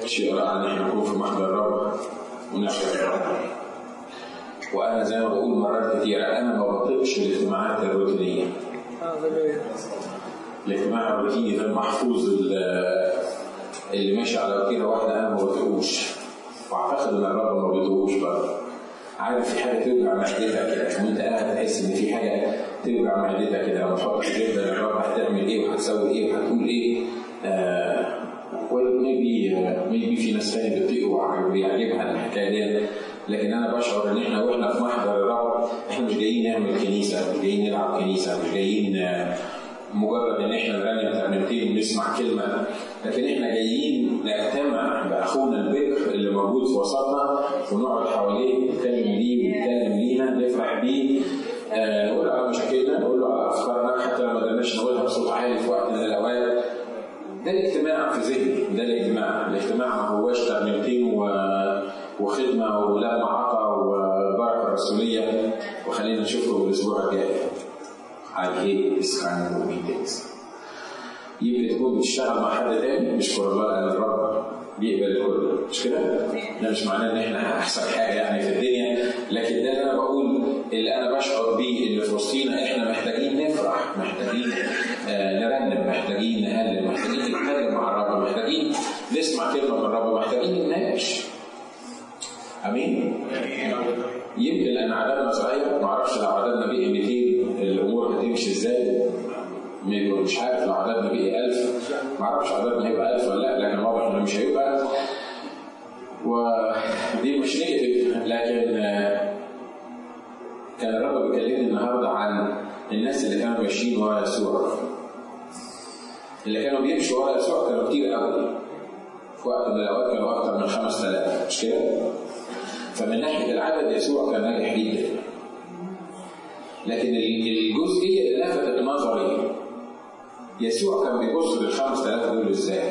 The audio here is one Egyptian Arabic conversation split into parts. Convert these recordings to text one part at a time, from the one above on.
شيء رائع ان احنا نكون في محضر الرب ونشهد الرب وانا زي ما بقول مرات كثيره انا ما بطيقش الاجتماعات الروتينيه الاجتماع الروتيني ده المحفوظ اللي ماشي على وتيره واحده انا ما بطيقوش واعتقد ان الرب ما بيطيقوش برضه عارف في حاجه توجع معدتك كده وانت قاعد تحس ان في حاجه توجع معدتك كده لما تحط جدا الرب هتعمل ايه وهتسوي ايه وهتقول ايه آه ميبي ميبي في ناس تانية بتطيق وبيعجبها الحكايه دي لكن انا بشعر ان احنا واحنا في محضر الرب احنا مش جايين نعمل كنيسه مش جايين نلعب كنيسه مش جايين مجرد ان احنا نرنم ترنيمتين ونسمع كلمه لكن احنا جايين نجتمع باخونا البكر اللي موجود في وسطنا ونقعد حواليه نتكلم ليه ونتكلم لينا نفرح بيه آه نقول على مشاكلنا نقول له على افكارنا حتى لو ما قدرناش نقولها بصوت عالي في وقت من الاوقات ده الاجتماع في ذهني ده الاجتماع الاجتماع ما هواش ترنيمتين وخدمه ولما عطا والبركه الرسوليه وخلينا نشوفكم الاسبوع الجاي I hate this kind of meetings. يمكن تكون بتشتغل مع حد تاني نشكر الله لان الرب بيقبل الكل مش كده؟ ده مش معناه ان احنا احسن حاجه يعني في الدنيا لكن ده اللي انا بقول اللي انا بشعر بيه اللي في وسطينا احنا محتاجين نفرح محتاجين آه نرنم محتاجين نهلل محتاجين نتكلم مع الرب محتاجين نسمع كلمه من الرب محتاجين نناقش امين؟ يمكن لان عددنا صغير ما اعرفش لو عددنا بقي 200 الامور هتمشي ازاي مش عارف لو عددنا بقي 1000 ما اعرفش عددنا هيبقى 1000 ولا لا لكن واضح انه مش هيبقى ودي مش نيجاتيف لكن كان الرب بيكلمني النهارده عن الناس اللي كانوا ماشيين ورا يسوع اللي كانوا بيمشوا ورا يسوع كانوا كتير قوي في وقت من الاوقات كانوا اكثر من 5000 مش كده؟ فمن ناحيه العدد يسوع كان ناجح جدا لكن الجزئيه اللي لفتت نظري يسوع كان بيبص لل 5000 دول ازاي؟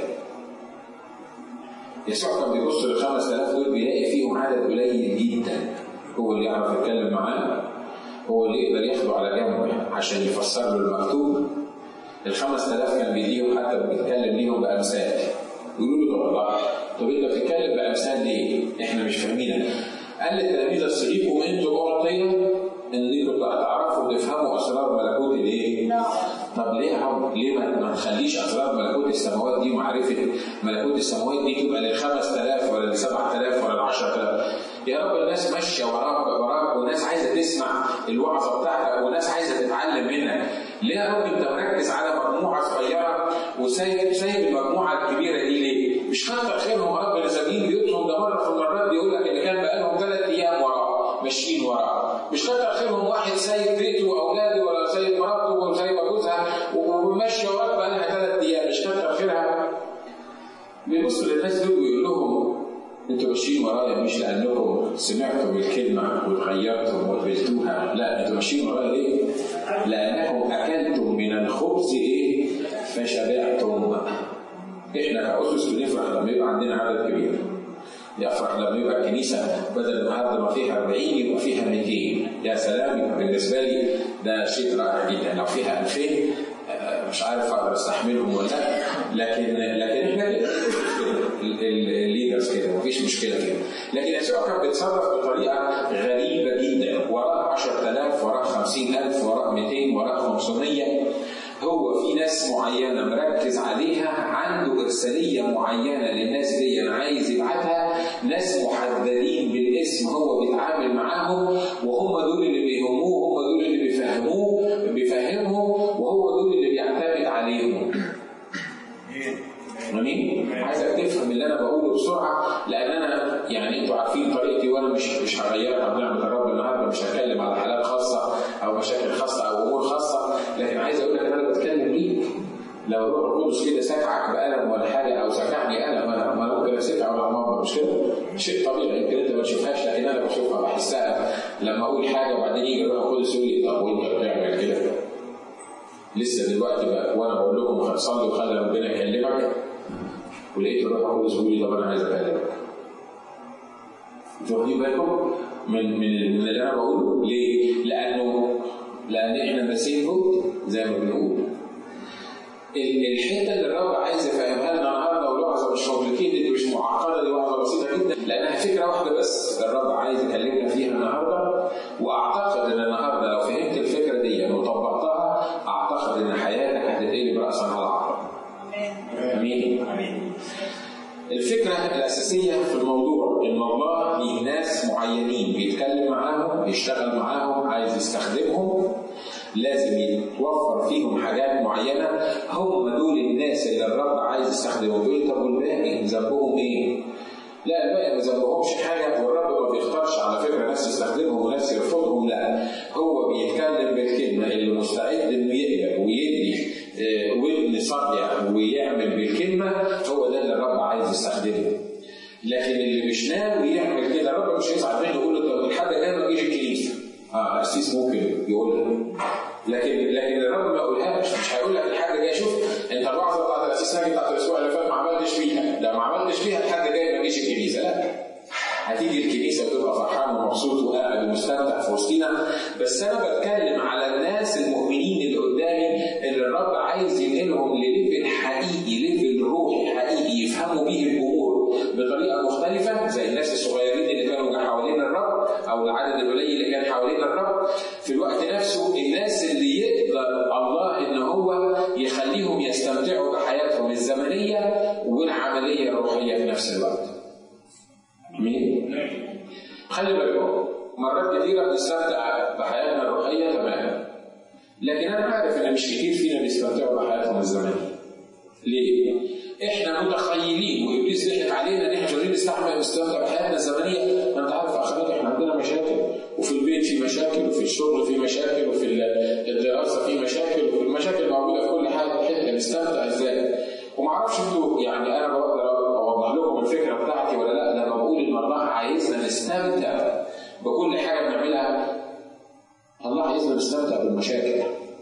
يسوع كان بيبص لل 5000 دول بيلاقي فيهم عدد قليل جدا هو اللي يعرف يتكلم معاه هو اللي يقدر ياخده على جنب عشان يفسر له المكتوب ال 5000 كان بيديهم حتى بيتكلم ليهم بامثال يقولوا له طب الله طب انت بتتكلم بامثال ليه؟ احنا مش فاهمينك قال للتلاميذ اصريكم انتم معطيه انكم تعرفوا وتفهموا اسرار ملكوت الايه؟ طب ليه يا رب؟ ليه ما نخليش اسرار ملكوت السماوات دي ومعرفه ملكوت السماوات دي تبقى لل 5000 ولا لل 7000 ولا لل 10000 يا رب الناس ماشيه وراك وراك والناس عايزه تسمع الوعظه بتاعتك والناس عايزه تتعلم منك ليه يا رب انت مركز على مجموعه صغيره وسايب سايب المجموعه الكبيره دي ليه؟ مش كتر خيرهم رب اللي سابقين بيوتهم ده مره في المرات بيقول لك ان كان بقالهم ثلاث ايام وراه ماشيين وراه مش كتر خيرهم واحد سايب بيته واولاده ولا سايب مراته وسايب جوزها وماشيه وراك بقالها ثلاث ايام مش كتر خيرها بيبص للناس دول ويقول لهم انتوا ماشيين ورايا مش لانكم سمعتم الكلمه وتغيرتم وقبلتوها لا انتوا ماشيين ورايا ليه؟ لانكم اكلتم من الخبز ايه؟ فشبعتم احنا كأسس بنفرح لما يبقى عندنا عدد كبير يفرح لما يبقى الكنيسة بدل النهارده ما فيها 40 يبقى فيها 200 يا سلام يبقى بالنسبة لي ده شيء رائع جدا لو فيها 2000 مش عارف اقدر استحملهم ولا لا لكن لكن احنا كده الليدرز كده مفيش مشكله كده لكن يسوع كان بيتصرف بطريقه غريبه جدا وراه 10000 وراه 50000 وراه 200 وراه 500 هو في ناس معينه مركز عليها عنده ارساليه معينه للناس دي انا عايز يبعتها ناس محددين بالاسم هو بيتعامل معاهم وهم دول اللي بيهموه هم دول اللي بيفهموه بيفهمهم وهو دول اللي بيعتمد عليهم امين عايزك تفهم اللي انا بقوله بسرعه لان انا يعني انتوا عارفين طريقتي وانا مش مش هغيرها بنعمه الرب النهارده مش هتكلم على حالات خاصه او مشاكل خاصه او امور خاصه لكن عايز اقول لك ان انا بتكلم ليك لو الروح القدس كده سكعك بقلم ولا حاجه او سكعني انا ما انا ممكن اسكع ولا المنبر مش كده؟ شيء طبيعي يمكن انت ما تشوفهاش لكن انا بشوفها بحسها لما اقول حاجه وبعدين يجي الروح القدس يقول لي طب وانت بتعمل كده؟ لسه دلوقتي بقى وانا بقول لكم صلي وخلي ربنا يكلمك ولقيت الروح القدس بيقول لي طب انا عايز اكلمك. انتوا واخدين بالكم من من من اللي انا بقوله؟ ليه؟ لانه لان احنا ماسين زي ما بنقول. الحته اللي الرب عايز يفهمها لنا النهارده والوعظه مش كومبليكيتد مش معقده الفكره الاساسيه في الموضوع ان الله ليه ناس معينين بيتكلم معاهم بيشتغل معاهم عايز يستخدمهم لازم يتوفر فيهم حاجات معينه هم دول الناس اللي الرب عايز يستخدمهم يقول طب والباقي ذنبهم ايه؟ لا الباقي ما ذنبهمش حاجه والرب ما بيختارش على فكره ناس يستخدمهم وناس يرفضهم لا هو بيتكلم بالكلمه اللي مستعد انه يقبل ويدي آه، وابن صدع ويعمل بالكلمه هو ده اللي الرب عايز يستخدمه لكن اللي مش ناوي يعمل كده الرب مش هيزعل منه يقول له طب الحد جاي ما يجيش الكنيسه اه القسيس ممكن يقولها لكن لكن الرب ما يقولهاش مش هيقول لك الحد جاي شوف انت الوعظه بتاعت القسيس ناجي بتاعت الاسبوع اللي فات ما عملتش فيها لا ما عملتش فيها الحد جاي ما يجيش الكنيسه لا هتيجي الكنيسه وتبقى فرحان ومبسوط وقاعد ومستمتع في وسطينا بس انا بتكلم على الناس المؤمنين اللي قدامي اللي الرب عايز ينقلهم لليفل حقيقي ليفل روحي حقيقي يفهموا بيه الامور بطريقه مختلفه زي الناس الصغيرين اللي كانوا حوالين الرب او العدد القليل اللي كان حوالين الرب في الوقت نفسه الناس اللي يقدر الله ان هو يخليهم يستمتعوا بحياتهم الزمنيه والعمليه الروحيه في نفس الوقت. مين؟ خلي بالكم مرات كثيره بنستمتع بحياتنا الروحيه تماما لكن انا عارف ان مش كتير فينا بيستمتعوا بحياتهم الزمنيه. ليه؟ احنا متخيلين وابليس ضحك علينا ان احنا مش قادرين نستحمل نستمتع بحياتنا الزمنيه، ما انت عارف اخواتي احنا عندنا مشاكل وفي البيت في مشاكل وفي الشغل في مشاكل وفي الدراسه في مشاكل وفي المشاكل موجوده في كل حاجه حته نستمتع ازاي؟ وما اعرفش انتوا يعني انا بقدر اوضح لكم الفكره بتاعتي ولا لا لما بقول ان الله عايزنا نستمتع بكل حاجه بنعملها الله عايزنا نستمتع بالمشاكل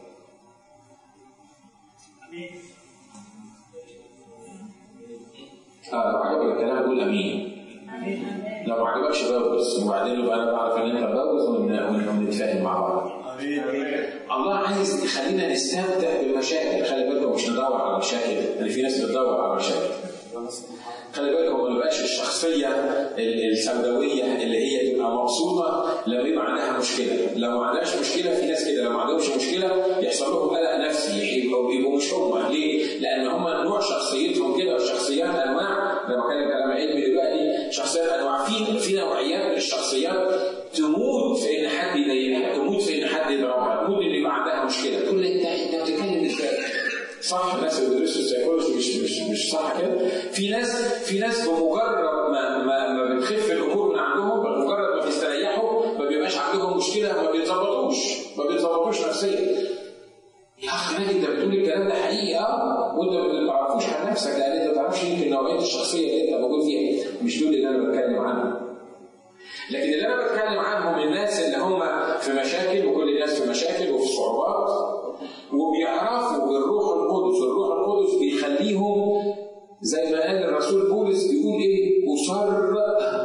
اه لو عجبك الكلام قول امين لو ما عجبكش بوز وبعدين يبقى انا بعرف ان انت بوز ونتفاهم مع بعض الله عايز يخلينا نستمتع بالمشاكل خلي بالكم مش ندور على مشاكل لان في ناس بتدور على مشاكل خلي بالكم ما يبقاش الشخصيه السوداويه اللي هي تبقى مبسوطه لما يبقى عندها مشكله، لو ما عندهاش مشكله في ناس كده لو ما عندهمش مشكله يحصل لهم قلق نفسي يبقوا يبقوا مش هم، ليه؟ لان هم نوع شخصيتهم كده والشخصيات انواع انا بتكلم كلام علمي دلوقتي شخصيات انواع في في نوعيات من الشخصيات تموت في ان حد يضايقها، تموت في ان حد يضربها، تموت ان يبقى عندها مشكله، تقول لي انت انت بتتكلم ازاي؟ صح الناس اللي بيدرسوا السيكولوجي مش مش مش صح كده في ناس في ناس بمجرد ما ما, ما بتخف الامور من عندهم بمجرد ما بيستريحوا ما بيبقاش عندهم مشكله ما بيتظبطوش ما بيتظبطوش نفسيا يا اخ ناجي انت بتقول الكلام ده حقيقي اه وانت ما تعرفوش عن نفسك لان انت ما تعرفش يمكن نوعيه الشخصيه اللي انت موجود فيها مش دول اللي انا بتكلم عنهم لكن اللي انا بتكلم عنهم الناس اللي هم في مشاكل وكل الناس في مشاكل وفي صعوبات وبيعرفوا بالروح القدس الروح القدس بيخليهم زي ما قال الرسول بولس بيقول ايه اصر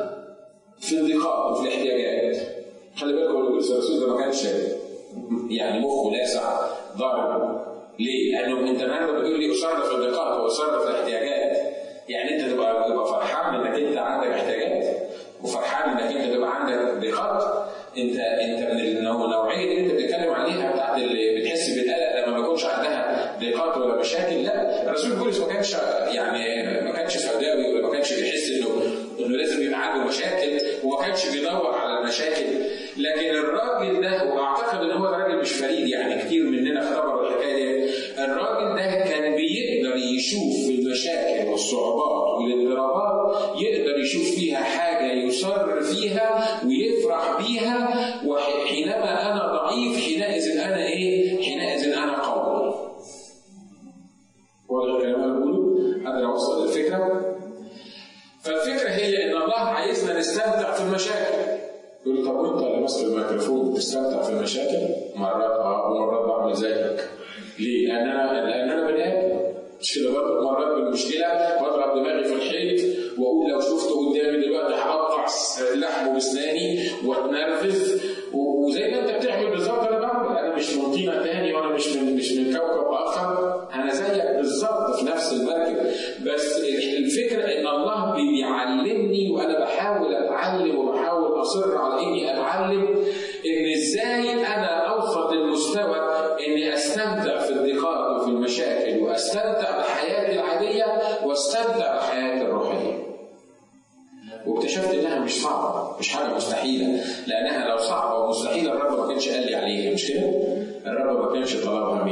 في الضيقات وفي الاحتياجات خلي بالكم ان بولس الرسول ده ما كانش يعني مخه لاسع ضارب ليه؟ لانه انت النهارده بتقول لي اصر في الضيقات واصر في الاحتياجات يعني انت تبقى تبقى فرحان انك انت عندك احتياجات وفرحان انك انت تبقى عندك ضيقات انت انت من النوعيه اللي انت بتتكلم عليها بتاعت اللي بتحس بالقلق لما ما يكونش عندها ضيقات ولا مشاكل لا الرسول بولس ما كانش يعني ما كانش سوداوي ولا ما كانش بيحس انه انه لازم يبقى عنده مشاكل وما كانش بيدور على المشاكل لكن الراجل ده واعتقد ان هو راجل مش فريد يعني كتير مننا اختبروا الحكايه دي الراجل ده كان بيقدر يشوف المشاكل والصعوبات والاضطرابات يقدر يشوف فيها حاجه يصر فيها ويفرح بيها وحينما انا ضعيف حينئذ انا ايه؟ حينئذ انا قوي. واضح الكلام اللي بقوله؟ قادر اوصل الفكره؟ فالفكره هي ان الله عايزنا نستمتع في المشاكل. يقول طب وانت اللي ماسك الميكروفون بتستمتع في المشاكل؟ مرات اه ومرات بعمل زيك. ليه؟ لان انا لان انا بني ادم. مش كده برضه مرات بالمشكله بضرب دماغي في الحيط واقول لو شفته قدامي دلوقتي هقطع لحمه باسناني واتنرفز وزي ما انت بتعمل بالظبط انا بعمل انا مش من طينه تاني وانا مش من مش من كوكب اخر انا زيك بالظبط في نفس المركب بس الفكره ان الله بيعلمني وانا بحاول اتعلم وبحاول اصر على اني اتعلم ان ازاي انا اوصل للمستوى اني استمتع في الضيقات وفي المشاكل واستمتع بحياتي العاديه واستمتع بحياتي الروحيه.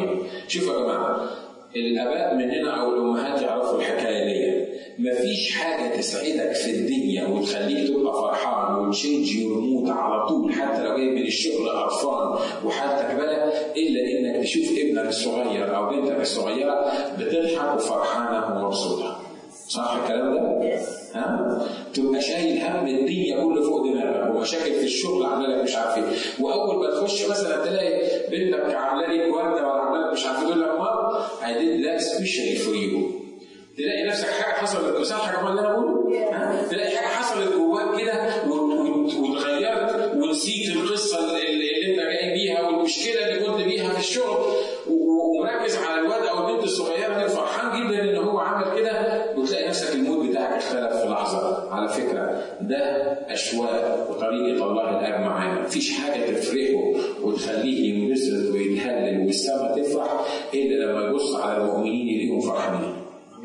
فرحانين شوفوا يا جماعه الاباء مننا او الامهات يعرفوا الحكايه دي مفيش حاجة تسعدك في الدنيا وتخليك تبقى فرحان وتشينج يور مود على طول حتى لو جاي من الشغل قرفان وحالتك بلا إلا إنك تشوف ابنك الصغير أو بنتك الصغيرة بتضحك وفرحانة ومبسوطة. صح الكلام ده؟ ها؟ تبقى شايل هم الدنيا كله فوق دماغك ومشاكل في الشغل عامله لك مش عارف ايه واول ما تخش مثلا تلاقي بنتك عامله لك ورده ولا عامله لك مش عارف تقول لك مام I did that specially for you تلاقي نفسك حاجه حصلت صح يا جماعه اللي انا بقوله؟ تلاقي حاجه حصلت جواك كده واتغيرت ونسيت القصه اللي انت جاي بيها والمشكله اللي كنت بيها في الشغل ومركز على الواد او البنت الصغيره دي فرحان جدا ان هو عمل كده وتلاقي نفسك المود بتاعك اختلف في لحظه على فكره ده اشواق وطريقه الله الاب معانا مفيش حاجه تفرحه وتخليه ينبسط ويتهلل والسما تفرح الا لما يبص على المؤمنين يلاقيهم فرحانين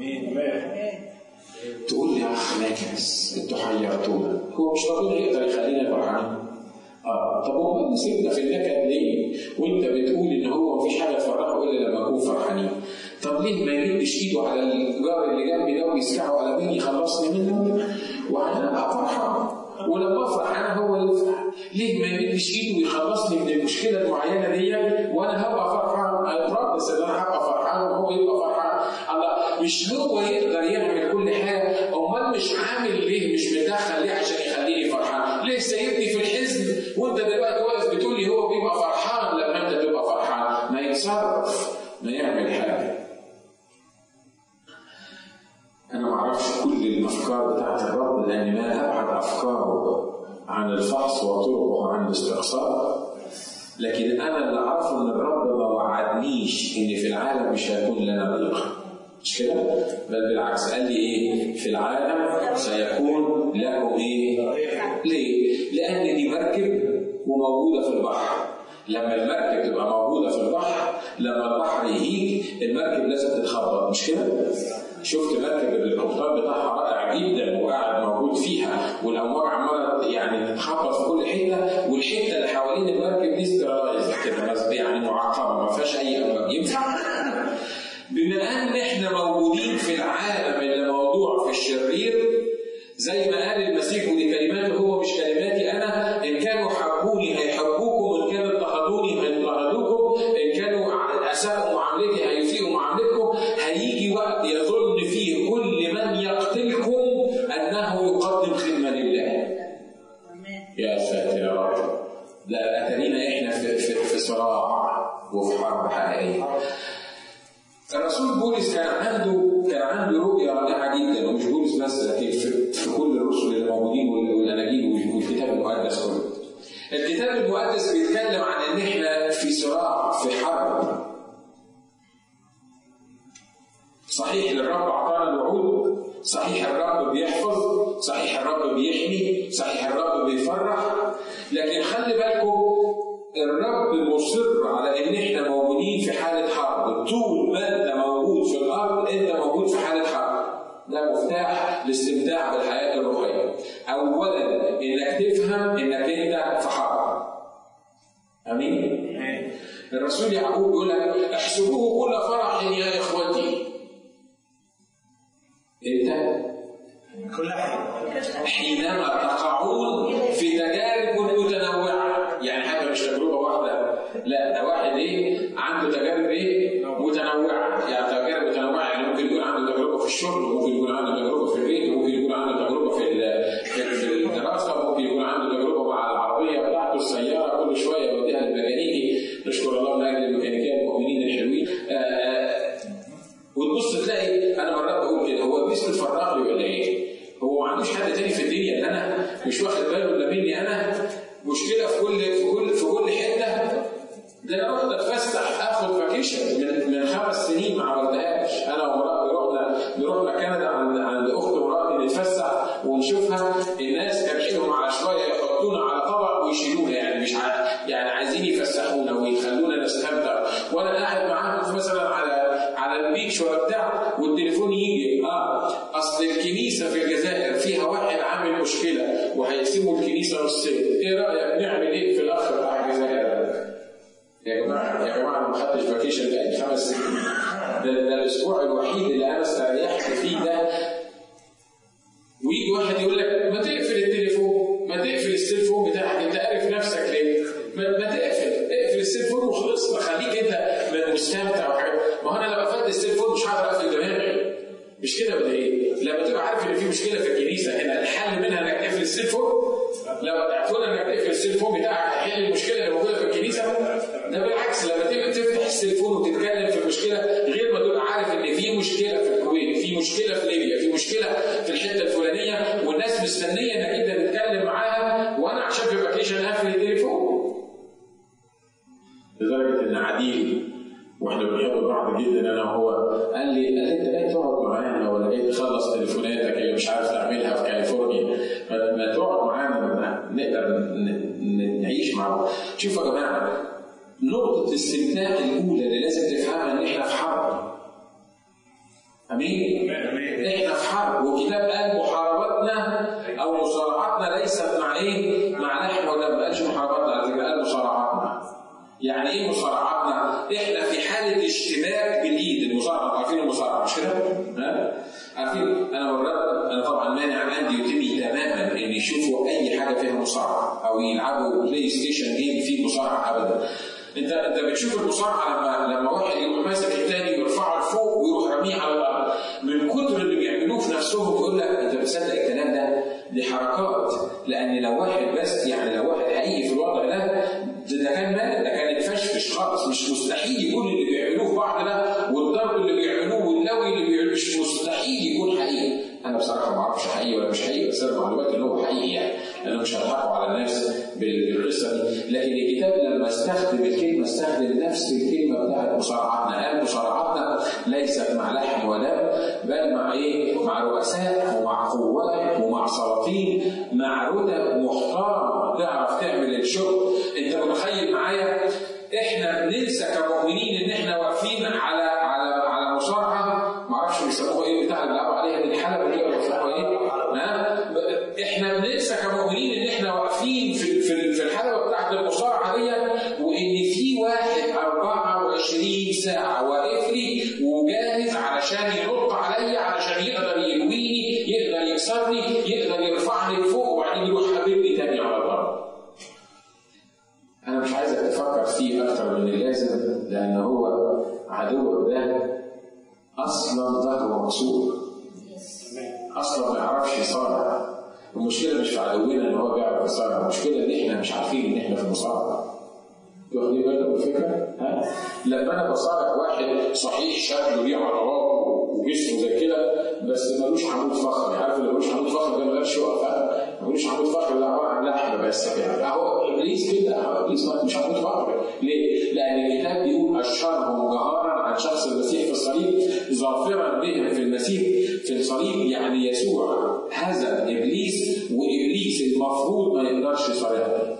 تقول لي يا اخ ناكس انتوا حيرتونا هو مش ربنا يقدر يخلينا فرحانين اه طب هو اللي سيبنا في النكد ليه؟ وانت بتقول ان هو مفيش حاجه تفرحه الا لما نكون فرحانين. طب ليه ما يمدش ايده على الجار اللي جنبي ده ويسكعه على مين يخلصني منه؟ وانا ابقى فرحان. ولما افرح انا هو اللي يفرح. ليه ما يمدش ايده ويخلصني من المشكله المعينه دي وانا هبقى فرحان؟ انا بس ان انا هبقى فرحان وهو يبقى فرحان. الله مش هو يقدر يعمل كل حاجه، امال مش عامل ليه؟ مش متدخل ليه عشان يخليني فرحان؟ ليه سايبني في الحزن وانت دلوقتي واقف بتقول لي هو بيبقى فرحان لما انت تبقى فرحان ما يتصرف ما يعمل حاجه انا ما اعرفش كل الافكار بتاعت الرب لان ما ابعد افكاره عن الفحص وطرقه عن الاستقصاء لكن انا اللي اعرفه ان الرب ما وعدنيش ان في العالم مش هيكون لنا ضيق مش كده؟ بل بالعكس قال لي ايه؟ في العالم سيكون لكم ايه؟ ليه؟ لأن دي مركب وموجودة في البحر. لما المركب تبقى موجودة في البحر لما البحر يهيج المركب لازم تتخبط مش كده؟ شفت مركب القبطان بتاعها رائع جدا وقاعد موجود فيها والامواج عماله يعني تتخبط في كل حته والحته اللي حوالين المركب دي سترالايز كده يعني معقمه ما فيهاش اي امواج ينفع؟ بما ان احنا موجودين في العالم اللي موضوع في الشرير زي ما قال المسيح ودي كلماته هو مش كلماتي انا ان كانوا حبوني هيحبوكم ان كانوا اضطهدوني هيضطهدوكم ان كانوا اساءوا معاملتي هيسيئوا معاملتكم هيجي وقت يظن فيه كل من يقتلكم انه يقدم خدمه لله. يا ساتر يا رب. لا اترينا احنا في, في, في صراع وفي حرب حقيقيه. الرسول بولس كان عنده كان عنده رؤيه رائعه جدا ومش بولس بس لكن في, في كل الرسل اللي موجودين والاناجيل والكتاب المقدس كله. الكتاب المقدس بيتكلم عن ان احنا في صراع في حرب. صحيح الرب اعطانا الوعود، صحيح الرب بيحفظ، صحيح الرب بيحمي، صحيح الرب بيفرح، لكن خلي بالكم الرب مصر على ان احنا موجودين في حاله حرب طول ما انت موجود في الارض انت موجود في حاله حرب ده مفتاح الاستمتاع بالحياه الروحيه اولا انك تفهم انك انت في حرب امين الرسول يعقوب بيقول لك احسبوه كل فرح يا اخوتي انت كل حاجه حينما تقعون في تجارب متنوعه يعني حاجه مش تجربه واحده لا ده واحد ايه عنده تجارب ايه متنوعه يعني تجارب متنوعه يعني ممكن يكون عنده تجربه في الشغل ممكن يكون عنده تجربه في البيت ممكن يكون عنده تجربه في في الدراسه ممكن يكون عنده تجربه مع العربيه بتاعته السياره كل شويه يوديها للميكانيكي نشكر الله من اجل الميكانيكيه المؤمنين الحلوين وتبص تلاقي انا مرات بقول كده هو ابليس متفرغ لي ولا ايه؟ هو ما عندوش حد تاني في الدنيا ان انا مش واخد باله الا مني انا مشكله في كل في كل في كل حته ده انا رحت اتفسح اخد فاكيشن من من خمس سنين ما عملتهاش انا ومراتي رحنا رحنا كندا عند عند اخت مراتي نتفسح ونشوفها الناس كان ايدهم على شويه يحطونا على طبق ويشيلونا يعني مش ع... يعني عايزين يفسحونا ويخلونا نستمتع وانا قاعد معاهم مثلا على على البيتش ولا بتاع والتليفون يجي اه اصل الكنيسه في الجزائر فيها واحد عامل مشكله وهيقسموا الكنيسه نصين ايه رايك نعمل ايه في الاخ بتاع الجزائر يا جماعه يا جماعه انا ما خدتش فاكيشن بقالي خمس سنين ده, ده الاسبوع الوحيد اللي انا استريحت فيه ده ويجي واحد يقول لك ما تقفل التليفون ما تقفل السيلفون بتاعك انت عارف نفسك ليه؟ ما, ما تقفل اقفل السيلفون وخلصنا خليك انت مستمتع وحاجه ما هو انا لما قفلت السيلفون مش هقدر اقفل دماغي مش كده ولا ايه؟ لما تبقى عارف ان في مشكله في الكنيسه هنا الحل منها انك تقفل السيلفون لو تعرفون انك تقفل السيلفون بتاعك هيحل المشكله اللي موجوده في الكنيسه ده بالعكس لما تبقى تفتح السيلفون وتتكلم في المشكله غير ما تبقى عارف ان في مشكله في الكويت في مشكله في ليبيا في مشكله في الحته الفلانيه والناس مستنيه انك انت تتكلم معاها وانا عشان في فاكيشن اقفل التليفون لدرجه ان عديل واحنا بنحب بعض جدا انا وهو قال لي قال لي انت جاي تقعد معانا ولا جاي تخلص تليفوناتك اللي مش عارف تعملها في كاليفورنيا ما, ما تقعد معانا نقدر نعيش مع بعض شوفوا يا جماعه نقطة الاستمتاع الأولى اللي لازم تفهمها إن إحنا في حرب. أمين؟ إحنا في حرب وكتاب قال محاربتنا أو مصارعتنا ليست مع إيه؟ مع لحم ولا ما قالش محاربتنا على فكرة قال مصارعتنا. يعني ايه مصارعتنا؟ احنا في حاله اشتباك بالايد المصارعه عارفين المصارعه مش كده؟ ها؟ عارفين انا مرات انا طبعا مانع عندي يتمي تماما ان يشوفوا اي حاجه فيها مصارعه او يلعبوا بلاي ستيشن جيم فيه مصارعه ابدا. انت انت بتشوف المصارعه لما لما واحد يروح ماسك الثاني ويرفعه لفوق ويروح راميه على الارض من كتر اللي بيعملوه في نفسهم يقول لك انت بتصدق الكلام ده؟ دي حركات لان لو واحد بس يعني لو واحد حقيقي في الوضع ده ده كان مال ده كان اتفشفش خالص مش مستحيل يكون اللي بيعملوه في بعض ده والضرب اللي بيعملوه واللوي اللي بيعملوه مش مستحيل يكون حقيقي انا بصراحه ما اعرفش حقيقي ولا مش حقيقي بس انا معلوماتي ان هو حقيقي يعني انا مش هضحكوا على الناس بالقصه دي لكن الكتاب لما استخدم الكلمه استخدم نفس الكلمه بتاعت مصارعتنا قال مصارعتنا ليست مع لحم ودم بل مع ايه؟ مع رؤساء ومع قوات ومع سلاطين مع رتب محترمه تعرف تعمل الشغل انت متخيل معايا احنا بننسى كمؤمنين ان احنا واقفين على على على مصارعه ما اعرفش بيسموها ايه بتاع اللي بيلعبوا عليها دي الحلبه دي ولا بيسموها ايه؟ ها؟ احنا بننسى كمؤمنين ان احنا واقفين في في في الحلبه بتاعت المصارعه دي وان في واحد 24 ساعه واقف لي وجاهز علشان ينط عليا علشان يقدر يلويني يقدر يكسرني يقدر يرفعني لفوق وبعدين يروح حبيبني تاني على الارض. انا مش عايزك تفكر فيه اكتر من اللازم لان هو عدوك ده اصلا ظهره مكسور اصلا ما يعرفش يصارع المشكله مش في عدونا ان هو بيعرف يصارع المشكله ان احنا مش عارفين ان احنا في المصارعه واخدين بالكم الفكره؟ ها؟ لما انا بصارع واحد صحيح شكله ليه عضلات وجسمه زي كده بس ملوش عمود فخر عارف اللي ملوش عمود فخر ده ملوش يقف ملوش عمود فخر ده عباره عن لحم بس يعني اهو ابليس كده اهو ابليس مش عمود فخر ليه؟ لان الكتاب بيقول اشهرهم جهارا عن شخص المسيح في الصليب ظافرا بهم في المسيح في الصليب يعني يسوع هزم ابليس وابليس المفروض ما يقدرش يصارعه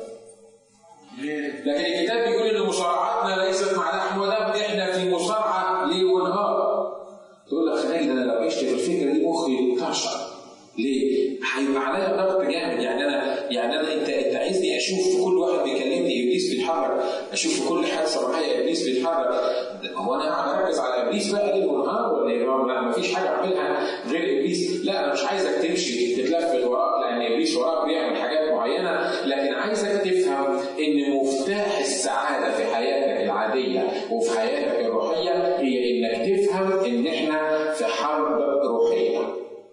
لكن الكتاب بيقول ان مصارعتنا ليست مع لحم ودم احنا في مصارعه ليل ونهار تقول لك خليل انا لو عشت في الفكره دي مخي طرشق ليه؟ هيبقى عليا ضغط جامد يعني انا يعني انا انت انت عايزني اشوف في كل واحد بيكلمني ابليس بيتحرك اشوف في كل حادثه معايا ابليس بيتحرك هو انا قاعد اركز على ابليس بقى ليل ونهار ولا ايه؟ ما فيش حاجه اعملها غير ابليس لا انا مش عايزك تمشي تتلفت وراك لان ابليس وراك بيعمل حاجات معينه لكن عايزك تفهم ان مفتاح السعاده في حياتك العاديه وفي حياتك الروحيه هي انك تفهم ان احنا في حرب روحيه.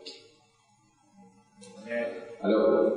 الو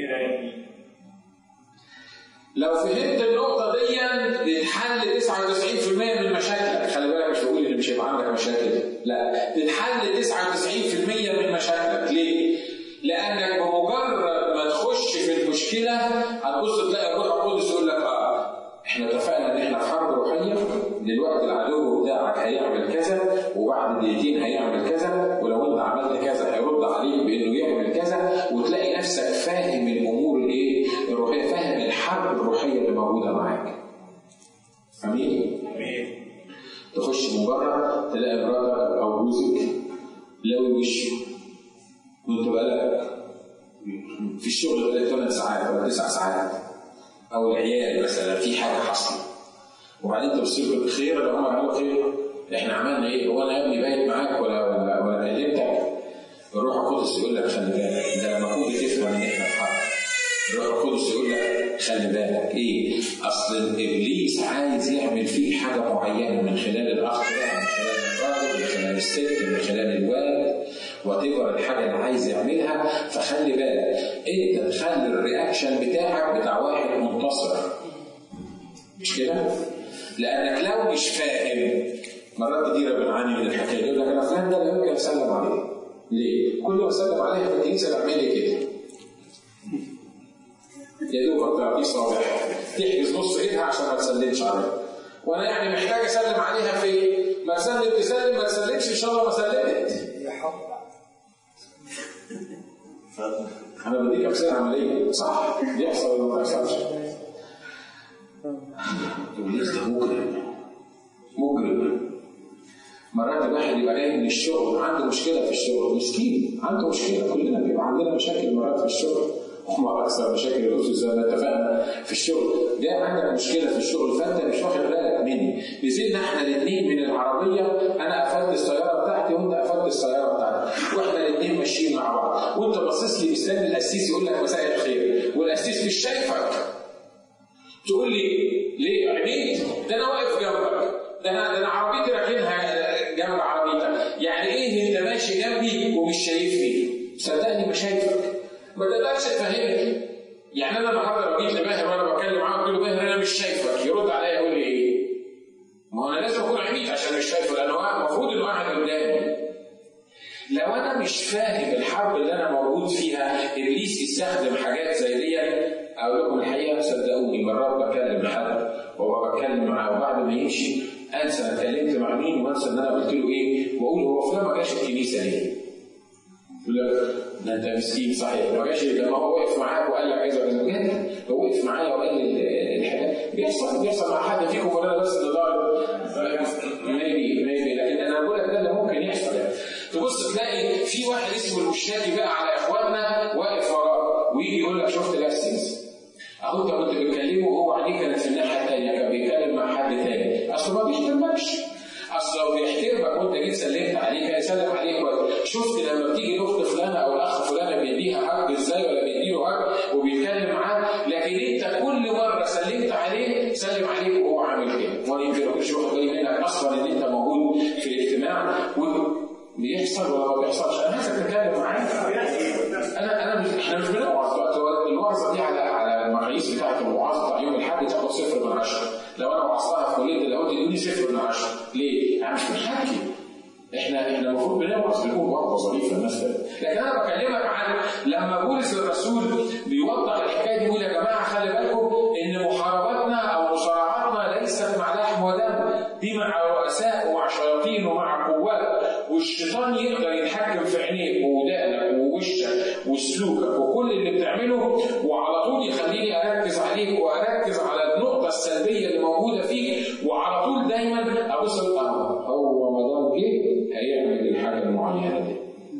لو فهمت النقطة دي تتحل 99% من مشاكلك، خلي بالك مش بقول ان مش هيبقى عندك مشاكل، لا تتحل 99% من مشاكلك، ليه؟ لأنك بمجرد ما تخش في المشكلة هتبص تلاقي الروح القدس يقول لك اه احنا اتفقنا ان احنا في حرب روحية دلوقتي العدو بتاعك هيعمل كذا وبعد دقيقتين هيعمل كذا ولو انت عملت كذا هيرد عليك بانه يعمل كذا وتلاقي نفسك فاهم الامور الايه الروحيه فاهم الحرب الروحيه اللي موجوده معاك. امين؟ امين تخش من بره تلاقي مراتك او جوزك لوي وشه وانت بقالك في الشغل بقالك 8 ساعات ولا 9 ساعات او العيال مثلا في حاجه حصلت وبعدين تبص له خير لو هم عملوا خير احنا عملنا ايه؟ هو انا يا ابني بايت معاك ولا ولا ولا كلمتك؟ الروح القدس يقول لك خلي بالك ده لما تكون بتفهم ان احنا في حرب الروح القدس يقول لك خلي بالك ايه؟ اصل ابليس عايز يعمل فيك حاجه معينه من خلال الاخ ده من خلال الراجل من خلال الست من خلال الوالد وتبقى الحاجه اللي عايز يعملها فخلي بالك انت تخلي الرياكشن بتاعك بتاع واحد منتصر مش كده؟ لانك لو مش فاهم مرات كتيره بنعاني من الحكايه يقول لك انا فلان ده لا يمكن اسلم عليه ليه؟ كل ما اسلم عليه في الكنيسه بعمل لي كده يا دوبك تعطيه صابع تحجز نص ايدها عشان ما تسلمش عليها وانا يعني محتاج اسلم عليها في ما تسلم تسلم ما تسلمش ان شاء الله ما سلمت انا بديك امثله عمليه صح بيحصل ولا ما بيحصلش ابليس ده مجرم مجرم مرات الواحد يبقى جاي من الشغل عنده مشكله في الشغل مسكين عنده مشكله كلنا بيبقى عندنا مشاكل مرات في الشغل وما اكثر مشاكل الاسس زي ما اتفقنا في الشغل ده عندك مشكله في الشغل فانت مش واخد بالك مني نزلنا احنا الاثنين من العربيه انا قفلت السياره بتاعتي وانت قفلت السياره بتاعتك واحنا الاثنين ماشيين مع بعض وانت باصص لي مستني القسيس يقول لك مساء الخير والقسيس مش شايفك تقول لي ليه عميت ده انا واقف جنبك ده انا ده انا عربيتي راكنها جنب عربيتك يعني ايه انت ماشي جنبي ومش شايفني صدقني ما شايفك ما تقدرش تفهمني يعني انا النهارده لو جيت لماهر وانا بتكلم معاه قلت له ماهر انا مش شايفك يرد عليا يقول لي ايه؟ ما هو انا لازم اكون عميد عشان مش شايفه لان هو المفروض انه قاعد قدامي لو انا مش فاهم الحرب اللي انا موجود فيها ابليس يستخدم حاجات زي دي اقول لكم الحقيقه صدقوني مرات بكلم حد وهو بتكلم معاه وبعد ما يمشي انسى انا اتكلمت مع مين وانسى ان انا قلت له ايه واقول هو فلان ما جاش الكنيسه ليه؟ يقول لك ده انت مسكين صحيح ما جاش لما هو وقف معاك وقال لك كذا وكذا بجد هو وقف معايا وقال لي الحاجات بيحصل بيحصل مع حد فيكم ولا انا بس اللي ضارب ميبي ميبي لكن انا بقول لك ده اللي ممكن يحصل يعني تبص تلاقي في واحد اسمه المشتكي بقى على اخواتنا واقف وراه ويجي يقول لك شفت الاسيس اهو انت كنت بتكلمه وهو عينيه كانت في الناحيه الثانيه كان بيتكلم مع حد ثاني اصل ما بيحترمكش اصل لو بيحترمك وانت جيت سلمت عليه كان يسلم عليك شفت لما بتيجي الاخت فلانه او الاخ فلانه بيديها هج ازاي ولا بيديله هج وبيتكلم معاه لكن انت كل مره سلمت عليه سلم عليك وهو عامل كده وانا يمكن ما كنتش واخد بالي منك اصلا ان انت موجود في الاجتماع بيحصل ولا ما بيحصلش انا عايزك تتكلم معايا انا انا مش احنا مش بنوعظ الوعظه دي على على المقاييس بتاعت الوعظ بتاع يوم الاحد تاخد صفر من عشره لو انا وعظتها في كليه اللاهوت يدوني صفر من عشره ليه؟ انا مش بنحكي احنا احنا المفروض بنوعظ بنكون وعظه ظريفه الناس لكن انا بكلمك عن لما بولس الرسول بيوضح الحكايه دي بيقول يا جماعه خلي بالكم ان محارباتنا او مصارعاتنا ليست مع لحم ودم دي مع رؤساء ومع شياطين ومع قوات والشيطان يقدر يتحكم في عينيك وودانك ووشك وسلوكك وكل اللي بتعمله وعلى طول يخليني اركز عليك واركز على النقطه السلبيه اللي موجوده فيك وعلى طول دايما ابص اهو هو ما دام جه هيعمل الحاجه المعينه دي.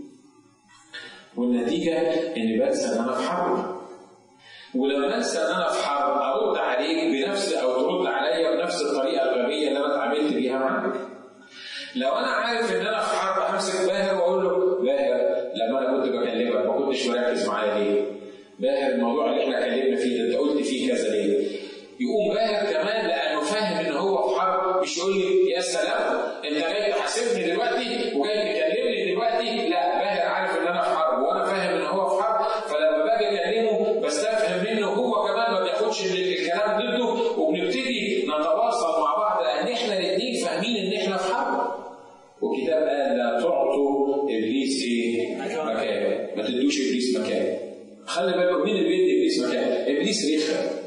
والنتيجه اني بنسى ان انا في حرب. ولما انسى ان انا في حرب ارد عليك بنفس او ترد عليا بنفس الطريقه الغبيه اللي انا اتعاملت بيها معاك. لو انا عارف ان انا في حرب همسك باهر واقول له باهر لما انا كنت بكلمك ما كنتش مركز معايا ليه؟ باهر الموضوع اللي احنا اتكلمنا فيه ده انت قلت فيه كذا ليه؟ يقوم باهر كمان لانه فاهم ان هو في حرب مش يقول لي يا سلام انت جاي تحاسبني دلوقتي وجاي تكلمني دلوقتي لا باهر عارف ان انا في حرب وانا فاهم ان هو في حرب فلما باجي اكلمه بستفهم منه هو كمان ما بياخدش الكلام ضده وبنبتدي نتواصل مع بعض لان احنا الاثنين فاهمين ان احنا في حرب والكتاب قال لا تعطوا ابليس ايه؟ مكان ما تدوش ابليس مكان خلي بالكم مين اللي بيدي ابليس مكان؟ ابليس رخم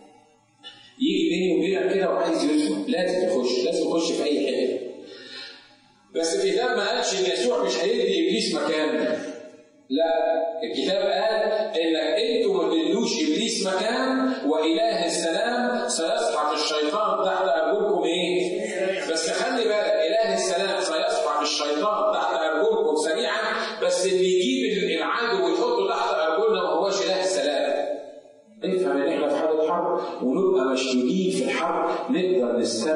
يجي بيني وبينك كده وعايز يدخل لازم يخش لازم يخش في اي حته بس الكتاب ما قالش ان يسوع مش هيدي ابليس مكان لا الكتاب قال انك انتوا ما تدوش ابليس مكان واله السلام سيسحق الشيطان تحت ارجلكم ايه؟ بس خلي بالك اله السلام سيسحق الشيطان تحت ارجلكم سريعا بس اللي يجيب العدو ويحطه تحت ارجلنا ما هوش اله السلام. افهم ان احنا في حاله حرب ونبقى مشدودين في الحرب نقدر نستخدم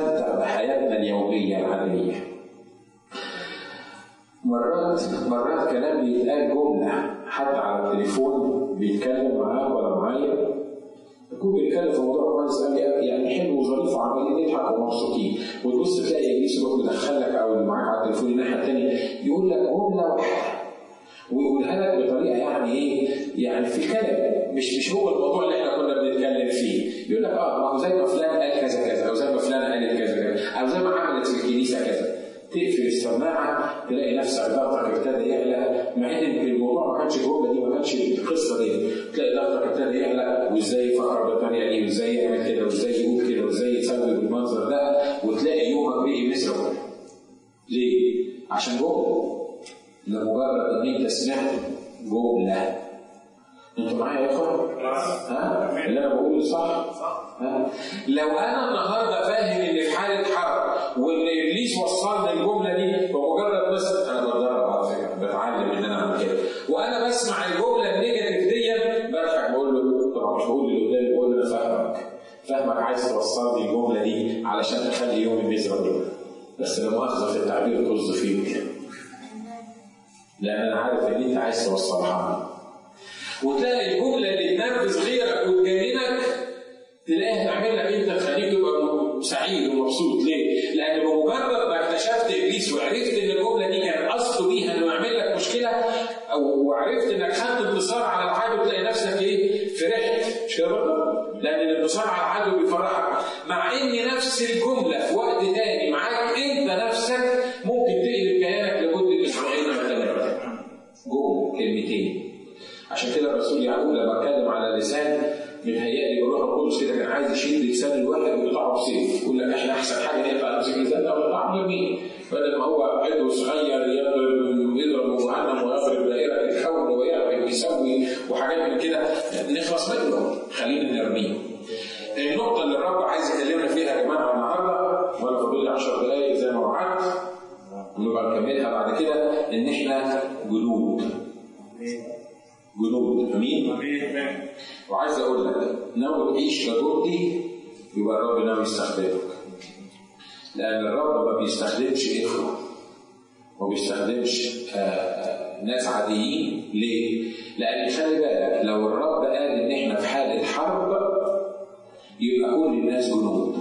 مرات مرات كلام بيتقال جمله حد على التليفون بيتكلم معاه ولا معايا يكون بيتكلم في موضوع كويس قوي يعني حلو وظريف وعمالين نضحك ومبسوطين وتبص تلاقي ابليس يروح مدخلك او اللي معاك على التليفون الناحيه الثانيه يقول لك جمله واحده ويقولها لك بطريقه يعني ايه؟ يعني في كلام مش مش هو الموضوع اللي احنا كنا بنتكلم فيه يقول لك اه ما هو زي ما فلان قال كذا كذا او زي ما فلان قالت كذا كذا او زي ما عملت في الكنيسه كذا تقفل السماعه تلاقي نفسك ضغطك ابتدى يعلى مع ان الموضوع ما كانش الجمله دي ما كانش القصه دي تلاقي ضغطك ابتدى يعلى وازاي يفكر بطريقه دي وازاي يعمل كده وازاي يقول كده وازاي يسوي بالمنظر ده وتلاقي يومك بقي مزرعه ليه؟ عشان جمله لمجرد ان انت سمعت جمله انتوا معايا يا اخوان؟ ها؟ اللي انا بقوله صح؟ ها؟ لو انا النهارده فاهم ان في حاله حرب وان ابليس وصلني الجمله دي بمجرد بس انا بتدرب على فكره بتعلم ان انا اعمل كده وانا بسمع الجمله النيجاتيف دي بضحك بقول له طبعا مش بقول اللي قدامي بقول له انا فاهمك فاهمك عايز توصل لي الجمله دي علشان تخلي يومي ميزربل بس لا مؤاخذه في التعبير طز فيك لان انا عارف ان انت عايز توصلها وتلاقي الجمله اللي تنرفز غيرك وتجننك تلاقيها تعمل لك انت تخليك تبقى سعيد ومبسوط ليه؟ لان بمجرد ما اكتشفت ابليس وعرفت ان الجمله دي كان قصده بيها انه يعمل لك مشكله او وعرفت انك خدت انتصار على العدو تلاقي نفسك ايه؟ فرحت مش كده برضه؟ لان الانتصار على العدو بيفرحك مع ان نفس الجمله في وقت تاني معاك انت نفسك ممكن تقلب كيانك لمده اسبوعين او ثلاثه جوه كلمتين عشان كده الرسول يعقوب لما اتكلم على اللسان متهيألي بالروح القدس كده كان عايز يشيل لسان الواحد ويقطعه بسيف يقول لك احنا احسن حاجه نقطع نمسك لسان او نقطعه يمين بدل ما هو عضو صغير يضرب يضرب جهنم ويضرب دائره الكون ويعمل ويسوي وحاجات من كده نخلص منه خلينا نرميه النقطة اللي الرب عايز يكلمنا فيها يا جماعة النهاردة وأنا فاضل لي 10 دقايق زي ما وعدت ونبقى نكملها بعد كده إن إحنا جنود جنود امين وعايز اقول لك ناوي تعيش كجندي يبقى الرب ناوي يستخدمك لان الرب ما بيستخدمش اخوه ما بيستخدمش ناس عاديين ليه؟ لان خلي بالك لو الرب قال ان احنا في حاله حرب يبقى كل الناس جنود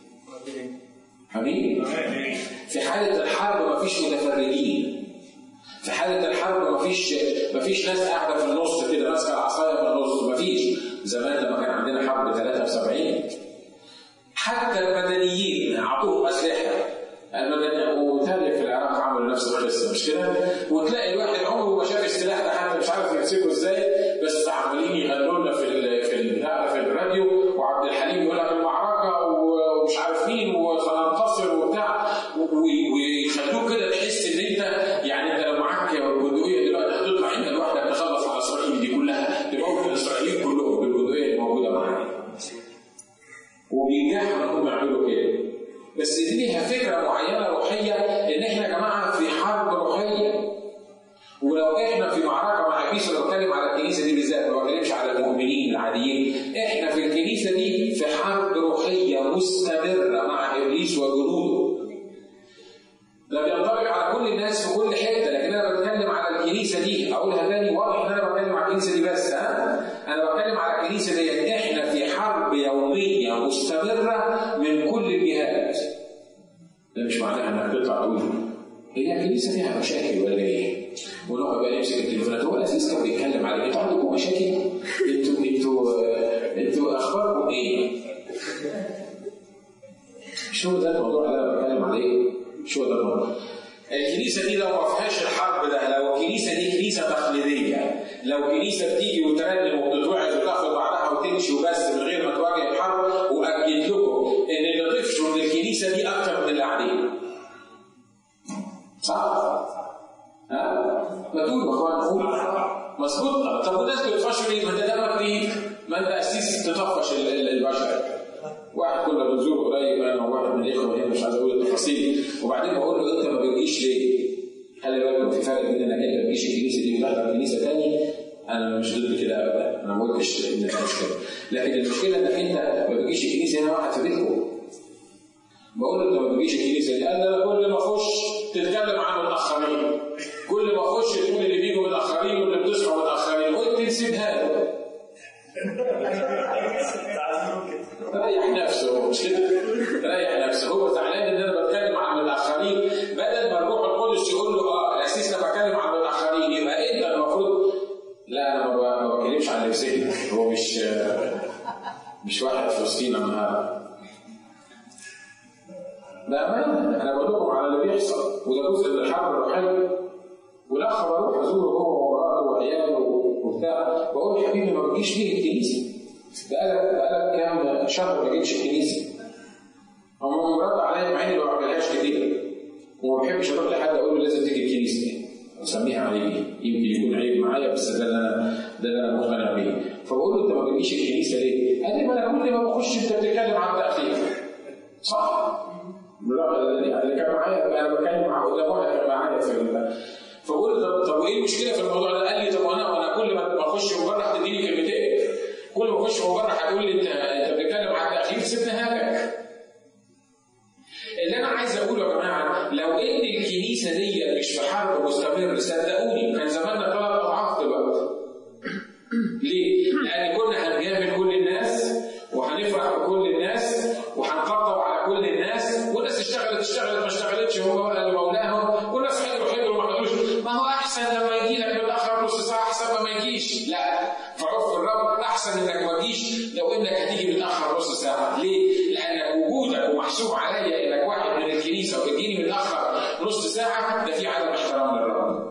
امين؟ في حاله الحرب ما فيش متفرجين في حالة الحرب مفيش مفيش ناس قاعدة في النص كده ماسكة العصاية في النص مفيش زمان لما كان عندنا حرب 73 حتى المدنيين أعطوهم أسلحة المدنيين وتاني في العراق عملوا نفس القصة مش كده؟ وتلاقي الواحد عمره ما شاف السلاح ده حتى مش عارف يمسكه ازاي بس عمالين يغنوا لنا في ال في ال في الراديو وعبد الحليم يقول لك المعركة ومش عارف مين وهننتصر وبتاع ويخلوك كده تحس ان انت يعني انت لو معاك بندقيه دلوقتي هتطلع انت لوحدك تخلص على اسرائيل دي كلها تموت الاسرائيليين كلهم بالبندقيه اللي موجوده معاك. وبينجحوا انهم يعملوا كده. بس دي ليها فكره معينه روحيه ان احنا يا جماعه في حرب روحيه. ولو احنا في معركه مع ابليس انا بتكلم على الكنيسه دي بالذات ما بتكلمش على المؤمنين العاديين، احنا في الكنيسه دي في حرب روحيه مستمره مع ابليس وجنوده. ده بينطبق على كل الناس في كل حته لكن انا بتكلم على الكنيسه دي اقولها تاني واضح ان انا بتكلم على الكنيسه دي بس ها انا بتكلم على الكنيسه دي احنا في حرب يوميه مستمره من كل الجهات ده مش معناها انك تطلع تقول هي الكنيسه فيها مشاكل ولا ايه؟ ونقعد بقى نمسك التليفونات هو الاساس كان بيتكلم على انتوا عندكم مشاكل؟ انتوا انتوا انتوا اخباركم ايه؟ مش هو ده الموضوع اللي انا بتكلم عليه؟ شو ده الموضوع؟ الكنيسه دي لو ما فيهاش الحرب ده لو الكنيسه دي كنيسه تقليديه لو كنيسه بتيجي وترنم وبتتوعظ وتاخد بعضها وتمشي وبس من غير ما تواجه الحرب واكد لكم ان اللي طفشوا من الكنيسه دي اكتر من اللي قاعدين. صح؟ ها؟ ما تقول يا اخوان قول مظبوط طب والناس بتطفشوا ليه؟ ما انت دمك ليه؟ ما انت اسيس تطفش البشر. واحد كنا بنزوره قريب انا وواحد من الاخوه هنا مش عايز اقول التفاصيل وبعدين بقول له انت ما بتجيش ليه؟ خلي بالك في فرق بين انك انت ما بتجيش الكنيسه دي وتحضر كنيسه ثاني انا مش ضد كده ابدا انا ما قلتش ان ده مشكله لكن المشكله انك انت ما بتجيش الكنيسه هنا واحد في بيتكم بقول له انت ما بتجيش الكنيسه دي قال انا كل ما اخش تتكلم عن الاخرين ريح نفسه مش كده؟ ريح نفسه هو زعلان ان انا بتكلم عن الاخرين بدل ما الروح القدس يقول له اه الاسيس انا بتكلم عن الاخرين يبقى انت المفروض لا انا ما بتكلمش عن اللي في ذهنك هو مش مش واحد في وسطينا النهارده بأمانة أنا بقول لكم على اللي بيحصل وده جزء من الحرب الروحية والأخ بروح أزوره هو ومراته وعياله وبتاع بقول له حبيبي ما بتجيش ليه الكنيسة؟ بقالك بقالك كام شهر ما جيتش الكنيسة هو مرد عليا مع اني ما بعملهاش كتير وما بحبش اروح لحد اقول له لازم تيجي الكنيسه اسميها عيبي يمكن يكون عيب معايا بس ده اللي انا ده اللي انا مقتنع بيه فبقول له انت ما بتجيش الكنيسه ليه؟ قال لي ما انا كل ما بخش انت بتتكلم عن التاخير صح؟ يعني اللي كان معايا انا بتكلم مع قدام واحد كان معايا في فبقول له طب طب وايه المشكله في الموضوع ده؟ قال لي طب وانا وانا كل ما اخش من بره تديني كلمتين كل ما اخش من بره هتقول لي انت انت بتتكلم عن التاخير سيبني هاجك اللي انا عايز اقوله يا جماعه لو ان الكنيسه دي مش في حرب مستمر صدقوني كان زماننا ثلاث اضعاف دلوقتي. ليه؟ لان كنا هنجامل كل الناس وهنفرح بكل الناس وهنطبطب على كل الناس والناس اشتغلت اشتغلت ما اشتغلتش هو اللي مولاهم والناس حلو حلو ما حلوش ما هو احسن لما يجي لك متاخر نص ساعه احسن ما ما يجيش لا في عرف الرب احسن انك ما تجيش لو انك هتيجي متاخر نص ساعه ليه؟ لان وجودك ومحسوب عليا انك واحد من الكنيسه وتجيني متاخر نص ساعه ده في عدم احترام للرب.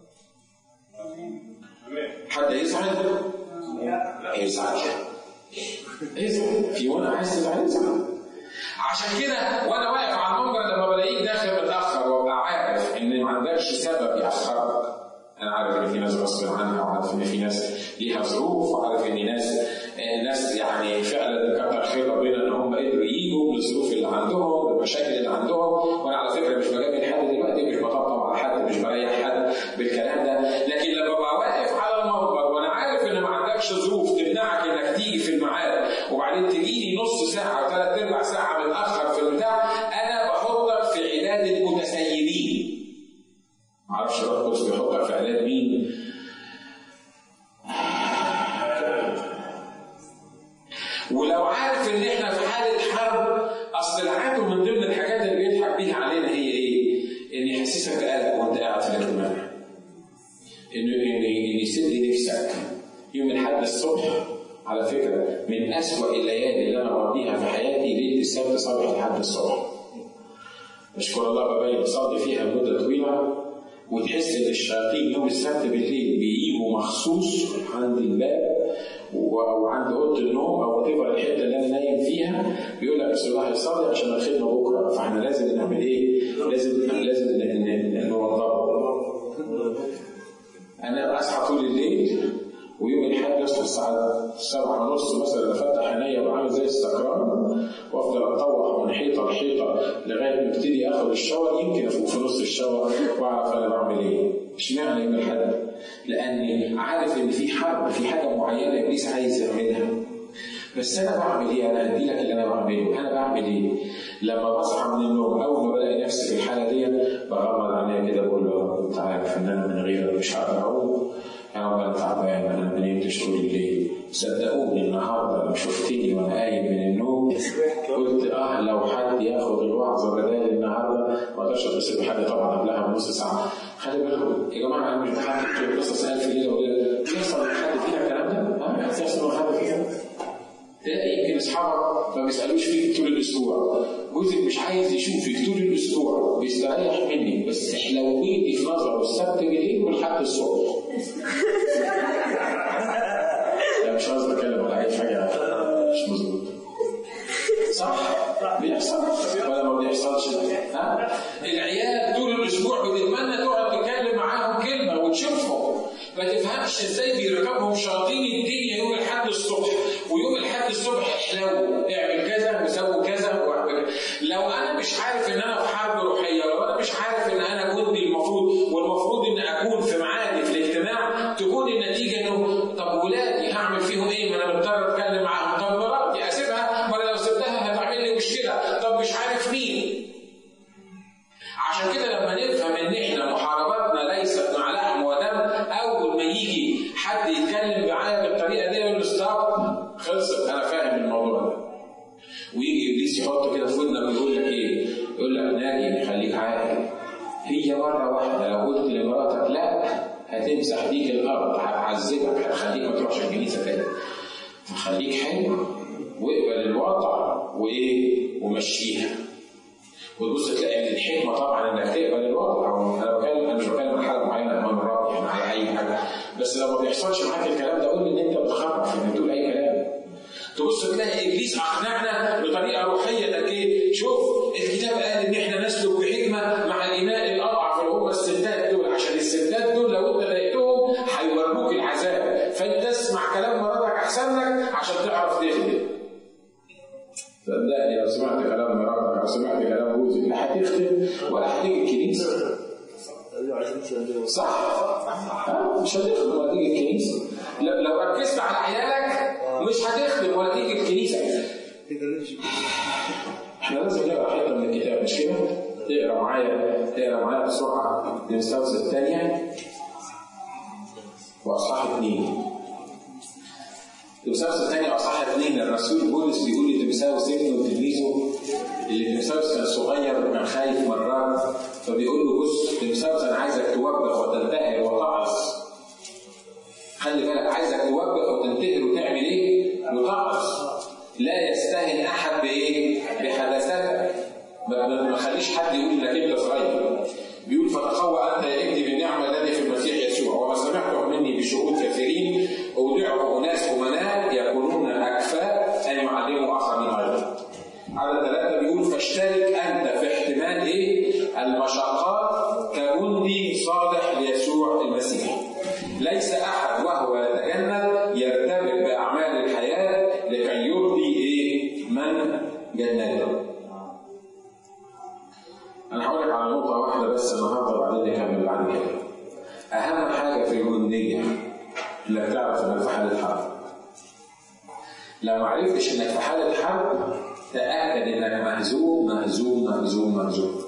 حد يزعل؟ يزعل يزعل في وانا عايز تزعل يزعل عشان كده وانا واقف على المنبر لما بلاقيك داخل متاخر وابقى عارف ان ما عندكش سبب ياخرك انا عارف ان في ناس غصب عنها وعارف ان في ناس ليها ظروف وعارف ان ناس ناس يعني فعلا كتر خير ربنا ان هم قدروا يجوا بالظروف اللي عندهم بالمشاكل اللي عندهم وانا على فكره مش بجامل حد دلوقتي مش بطبطب على حد مش بريح حد بالكلام ده لكن لما ببقى واقف على المنبر وانا عارف ان ما عندكش ظروف تمنعك انك تيجي في الميعاد وبعدين تجيني نص ساعه وثلاث ارباع ساعه متاخر في البتاع انا بحطك في عداد المتسيبين معرفش الروح القدس بيحطك في عداد مين ولو عارف ان احنا في حاله حرب اصل العدو من ضمن الحاجات اللي بيضحك بيها علينا هي ايه؟ ان يحسسك بقلق وانت قاعد في الاجتماع. انه ان يسد نفسك يوم الاحد الصبح على فكره من اسوأ الليالي اللي انا بقضيها في حياتي ليله السبت صبح لحد الصبح. اشكر الله ببالي بصلي فيها مده طويله وتحس ان الشياطين يوم السبت بالليل بيجوا مخصوص عند الباب وعند اوضه النوم او تبقى الحته اللي انا نايم فيها بيقول لك بس الله هيصلي عشان الخدمه بكره فاحنا لازم نعمل ايه؟ لازم لازم نوضبه. انا اصحى طول الليل ويوم الاحد يصحى الساعه 7 ونص مثلا افتح عينيا وعامل زي السكران وافضل اتطوح من حيطه لحيطه لغايه ما ابتدي اخد الشاور يمكن افوق في نص الشاور واعرف انا بعمل ايه. اشمعنى يوم الاحد؟ لاني عارف ان في حرب في حاجه معينه ابليس عايز يعملها. بس انا بعمل ايه؟ انا هدي لك اللي انا بعمله، انا بعمل ايه؟ لما بصحى من النوم اول ما بلاقي نفسي في الحاله دي بغمض عينيا كده بقول له انت عارف ان انا من غيرك مش هقدر اقوم يا رب انا تعبان انا ما نمتش طول الليل صدقوني النهارده لما شفتني وانا قايم من النوم قلت اه لو حد ياخد الوعظه بدالي النهارده ما اقدرش اتصل بحد طبعا قبلها بنص ساعه خلي بالكم يا جماعه انا مش بحكي قصص الف ليله وليله بيحصل حد فينا الكلام ده؟ ها؟ بيحصل حد فينا؟ تلاقي يمكن اصحابك ما بيسالوش فيك طول الاسبوع جوزك مش عايز يشوفك طول الاسبوع بيستريح منك بس حلويتي في نظره السبت بالليل والحد الصبح لا مش قصدي اتكلم على اي حاجه مش مظبوط صح بيحصل ولا ما بيحصلش ها العيال طول الاسبوع بتتمنى تقعد تتكلم معاهم كلمه وتشوفهم ما تفهمش ازاي بيركبهم شياطين الدنيا يوم الاحد الصبح ويوم الاحد الصبح احلو اعمل كذا وسوي كذا واعمل لو انا مش عارف ان انا في حرب روحيه لو انا مش عارف ان انا جندي المفروض والمفروض ان اكون في معادي في الاجتماع تكون النتيجه انه طب ولادي هعمل فيهم ايه؟ ما انا مضطر اتكلم معاهم طب مراتي اسيبها ما انا لو سبتها هتعمل لي مشكله طب مش عارف مين عشان كده لما نفهم ان احنا محارباتنا ليست مع لحم ودم اول ما يجي حد يتكلم معايا بالطريقه دي يقول له ستوب هي مره واحده لو قلت لمراتك لا هتمسح بيك الارض هتعذبك هتخليك ما تروحش الكنيسه تاني فخليك حلو واقبل الوضع وايه ومشيها وتبص تلاقي ان الحكمه طبعا انك تقبل الوضع انا بتكلم انا مش بتكلم عن حاجه معينه امام الرب يعني على اي حاجه بس لو ما بيحصلش معاك الكلام ده قول لي ان انت بتخرف انك بتقول اي كلام تبص تلاقي ابليس اقنعنا بطريقه روحيه انك ايه شوف الكتاب قال ان احنا نسلك بحكمه مع الاناء الاضعف اللي هم الستات دول عشان الستات دول لو انت ضايقتهم هيوروك العذاب فانت اسمع كلام مراتك احسن لك عشان تعرف تخدم صدقني لو سمعت كلام مراتك او سمعت كلام جوزك لا هتخدم ولا هتيجي الكنيسه صح؟ ها؟ مش هتخدم ولا تيجي الكنيسه لو لو ركزت على عيالك مش هتخدم ولا تيجي الكنيسه احنا لازم نقرا حته من الكتاب مش كده؟ اقرا معايا اقرا معايا بسرعه تيموثاوس الثانيه واصحاح اثنين تيموثاوس الثانيه واصحاح اثنين الرسول بولس بيقول لتيموثاوس ابنه وتلميذه اللي تيموثاوس كان صغير وكان خايف مرات فبيقول له بص تيموثاوس انا عايزك توبخ وتنتهر وتعظ خلي بالك عايزك توبخ وتنتهر وتعمل ايه؟ وتعظ لا يستهن احد بايه؟ بحدثاتك ما ما تخليش حد يقول انك انت صغير بيقول فتقوى انت يا ابني بالنعمه الذي في المسيح يسوع وما سمعته مني بشهود كثيرين اودعه اناس امناء يكونون اكفاء ان يعلموا اخرين ايضا. على ثلاثه بيقول فاشترك انت في احتمال ايه؟ المشقات كجندي صالح ليسوع المسيح. ليس احد وهو يتجند يرتبط باعمال الحياه لكي يرضي ايه؟ من جنده. انا هقول لك على نقطه واحده بس النهارده وبعدين نكمل بعد كده. اهم حاجه في الجنديه انك تعرف انك في حاله حرب. لو ما عرفتش انك في حاله حرب تاكد انك مهزوم مهزوم مهزوم مهزوم.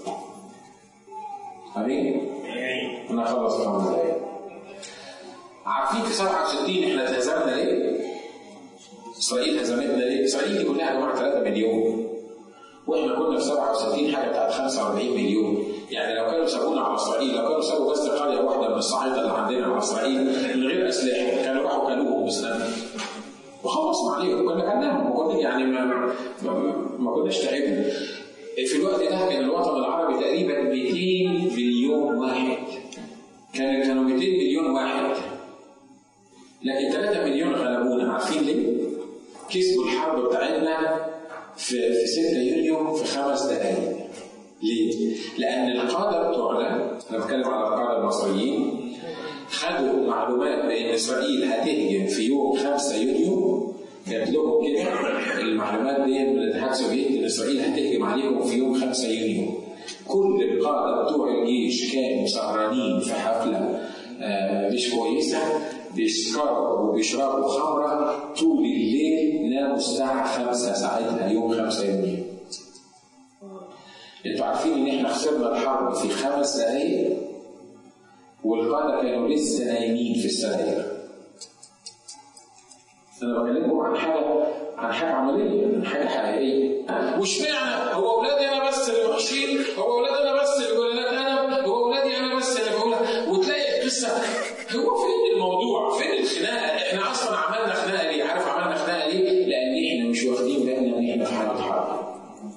امين؟ انا هخلص كمان دقايق. عارفين في 67 احنا اتهزمنا ليه؟ اسرائيل هزمتنا ليه؟ اسرائيل دي كلها يا جماعه 3 مليون. واحنا كنا في 67 حاجه بتاعت 45 مليون يعني لو كانوا سابونا على اسرائيل لو كانوا سابوا بس قريه واحده من الصعيده اللي عندنا على اسرائيل من غير اسلحه كانوا راحوا كلوهم بسنان وخلصنا عليهم كنا كلناهم وكنا يعني ما, ما, ما كناش تعبنا في الوقت ده كان الوطن العربي تقريبا 200 مليون واحد كان كانوا 200 مليون واحد لكن 3 مليون غلبونا عارفين ليه؟ كسبوا الحرب بتاعتنا في في 6 يونيو في خمس دقائق. ليه؟ لأن القادة بتوعنا أنا بتكلم على القادة المصريين خدوا معلومات بأن إسرائيل هتهجم في يوم 5 يونيو جات لهم كده المعلومات دي من الاتحاد السوفيتي ان اسرائيل هتهجم عليهم في يوم 5 يونيو. كل القاده بتوع الجيش كانوا سهرانين في حفله آه مش كويسه بيسكروا وبيشربوا خمره طول الليل ناموا الساعه 5 ساعتها يوم 5 يونيو. انتوا عارفين ان احنا خسرنا الحرب في خمس دقايق والقاده كانوا لسه نايمين في السراير. انا بكلمكم عن حاجه عن حاجه عمليه عن حاجه حقيقيه واشمعنى هو اولادي انا بس اللي وحشين هو اولادي انا بس اللي ولاد انا هو اولادي انا بس اللي بقول وتلاقي القصه هو فين الموضوع فين الخناقه احنا اصلا عملنا خناقه ليه عارف عملنا خناقه ليه لان احنا مش واخدين بالنا ان احنا في حاله حرب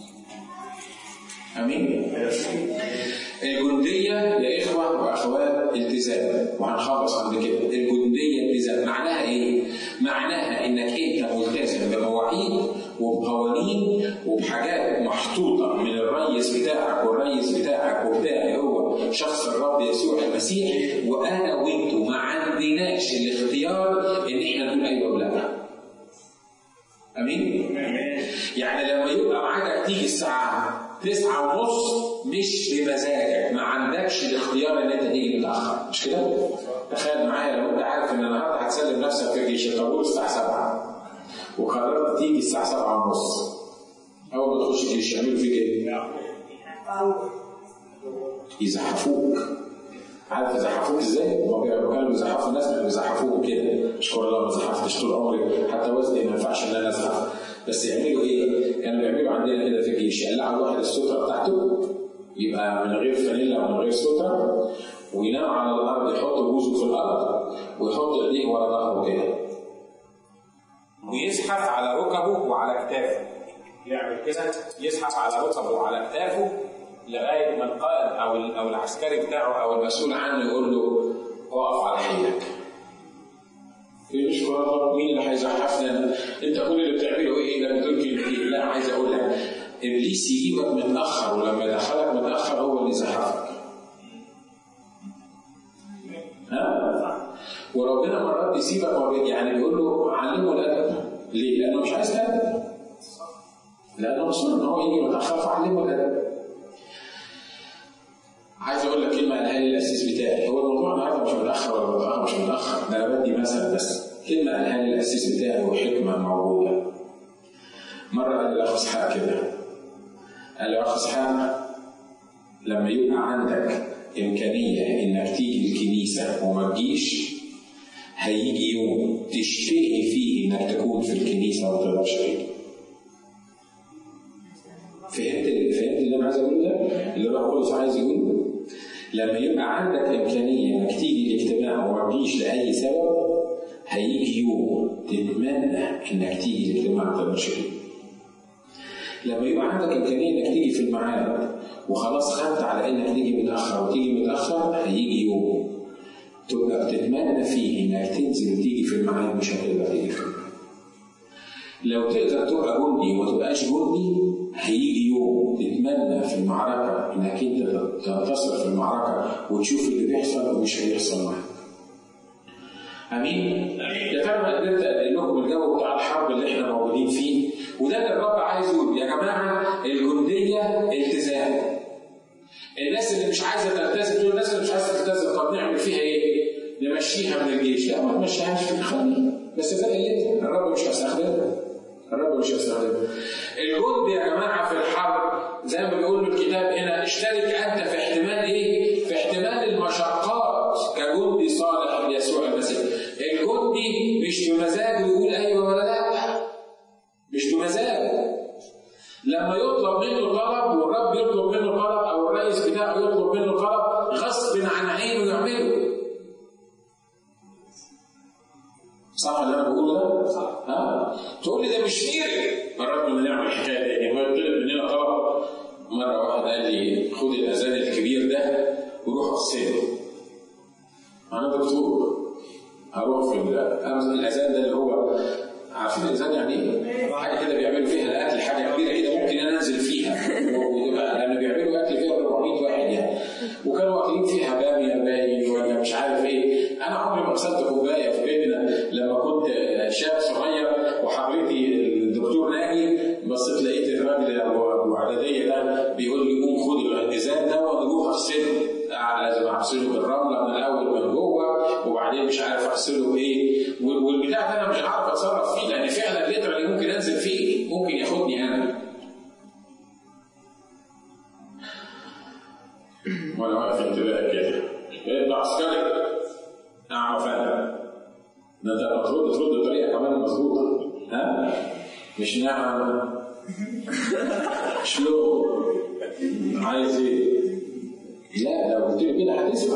امين الجنديه يا اخوه واخوات التزام وهنخلص عند كده الجنديه التزام معناها ايه؟ معناها انك انت ملتزم بمواعيد وبقوانين وبحاجات محطوطه من الريس بتاعك والريس بتاعك وبتاعي هو شخص الرب يسوع المسيح وانا وانتوا ما عندناش الاختيار ان احنا نقول ايوه ولا لا. امين؟ يعني لما يبقى معادك تيجي الساعه تسعة ونص مش بمزاجك ما عندكش الاختيار ان انت تيجي متاخر مش كده؟ تخيل معايا لو انت عارف ان النهارده هتسلم نفسك في الجيش الطابور الساعه 7 وقررت تيجي الساعه 7 ونص اول ما تخش الجيش يعملوا فيك ايه؟ يزحفوك عارف يزحفوك ازاي؟ هما كانوا بيزحفوا الناس مش بيزحفوهم كده اشكر الله ما زحفتش طول عمري حتى وزني ما ينفعش ان انا ازحف بس يعملوا ايه؟ كانوا بيعملوا عندنا كده في الجيش يقلعوا الواحد الستره بتاعته يبقى من غير فانيلا ومن غير سترة وينام على الارض يحط بوزه في الارض ويحط ايديه ورا ظهره كده ويزحف على ركبه وعلى كتافه يعمل كده يزحف على ركبه وعلى كتافه لغايه ما القائد او او العسكري بتاعه او المسؤول عنه يقول له اقف على حيلك. مش الله مين اللي هيزحفنا؟ انت كل اللي بتعمله ايه؟ لما تقول كلمتين لا عايز اقول لك ابليس يجيبك متاخر ولما يدخلك متاخر هو اللي يزحفك. ها؟ وربنا مرات بيسيبك يعني بيقول له علمه الادب. ليه؟ لانه مش عايز ادب. لانه مصر ان هو يجي متاخر فعلمه الادب. عايز اقول لك كلمه قالها لي الاسيس بتاعي هو الموضوع النهارده مش متاخر ولا متاخر مش متاخر ده انا بدي مثل بس كلمه قالها لي الاسيس بتاعي وحكمه موجوده مره قال لي الاخ اسحاق كده قال لي يا اخ اسحاق لما يبقى عندك امكانيه انك تيجي الكنيسه وما تجيش هيجي يوم تشتهي فيه انك تكون في الكنيسه وما تقدرش تيجي فهمت فهمت اللي انا عايز اقوله ده؟ اللي الروح القدس عايز يقوله؟ لما يبقى عندك امكانيه انك تيجي الاجتماع وما تجيش لاي سبب هيجي يوم تتمنى انك تيجي الاجتماع ما تقدرش تيجي. لما يبقى عندك امكانيه انك تيجي في الميعاد وخلاص خدت على انك تيجي متاخر وتيجي متاخر هيجي يوم تبقى بتتمنى فيه انك تنزل وتيجي في الميعاد مش هتقدر تيجي في الميعاد. لو تقدر تبقى جندي وما تبقاش جندي هيجي يوم تتمنى في المعركة إنك أنت تنتصر في المعركة وتشوف اللي بيحصل ومش هيحصل معاك. أمين؟ يا ترى أنا قدرت أنقل لكم الجو بتاع الحرب اللي إحنا موجودين فيه وده اللي الرب عايز يقول يا جماعة الجندية التزام. الناس اللي مش عايزة تلتزم دول الناس اللي مش عايزة تلتزم طب نعمل فيها إيه؟ نمشيها من الجيش، لا ما تمشيهاش في الخلية بس ده قلتها الرب مش هيستخدمها. الرب مش هيستخدمها. الجند يا جماعه في الحرب زي ما بيقول الكتاب هنا اشترك انت في احتمال ايه؟ في احتمال المشقات كجندي صالح ليسوع المسيح. الجندي مش بمزاجه يقول ايوه ولا لا. مش بمزاجه. لما يطلب منه طلب والرب يطلب منه طلب او الرئيس بتاعه يطلب منه طلب غصب عن عينه يعمله. صح اللي انا بقوله ده؟ صح ها؟ تقول لي ده مش فير مرات كنا نعمل الحكايه دي يعني هو طلب مننا طلب مره واحد قال لي خد الاذان الكبير ده وروح اغسله انا دكتور هروح في الاذان ده اللي هو عارفين الاذان يعني ايه؟ حاجه كده بيعملوا فيها الاكل حاجه كبيره كده ممكن انا انزل فيها ويبقى لان بيعملوا اكل فيها 400 واحد يعني وكانوا واكلين فيها باميه باين ولا مش عارف ايه انا عمري ما غسلت كوبايه في بيتنا لما كنت شاب صغير وحضرتي الدكتور ناجي بصيت لقيت الراجل ابو اعداديه ده بيقول لي قوم خد الاذان ده وروح اغسله لازم اغسله بالرمله من الاول من جوه وبعدين مش عارف اغسله بايه والبتاع ده انا مش عارف اتصرف فيه لان فعلا اللتر اللي ممكن انزل فيه ممكن ياخدني انا وانا واقف انتباه كده انت عسكري نعم فعلا ده انت المفروض ترد بطريقه كمان مظبوطه ها مش نعم شلون عايز ايه لا لو قلت له كده هتسمع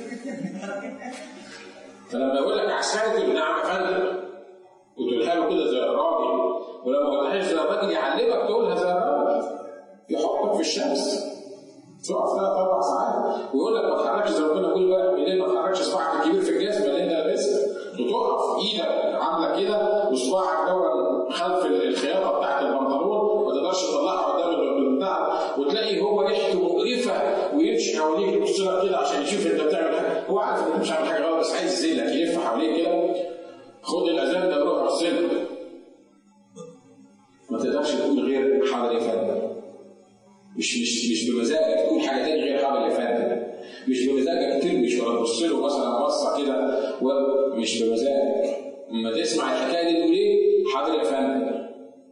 فلما يقول لك عسكري تقول نعم يا فندم وتقولها له كده زي الراجل ولما ما قلتهاش زي الراجل يعلمك تقولها زي الراجل يحطك في الشمس تقف ثلاث اربع ساعات ويقول لك ما تحركش زي ما كنا بنقول امبارح بالليل ما تحركش صباعك الكبير في الجسم اللي انت لابسها وتقف ايدك عامله كده وصباعك دور خلف الخياطه بتاعت البنطلون ما تقدرش تطلعها قدام البتاع وتلاقي هو ريحته مقرفه ويمشي حواليك يبص لك كده عشان يشوف انت بتعمل حاجه هو عارف انت مش عامل حاجه غلط بس عايز يزيلك يلف حواليك كده خد الاذان ده وروح اغسله ما تقدرش تقول غير حاضر يا فندم مش مش مش بمزاجك تقول حاجه تاني غير حاضر يا فندم مش بمزاجك ترمش ولا تبص له مثلا بصه كده ومش بمزاجك اما تسمع الحكايه دي تقول ايه؟ حاضر يا فندم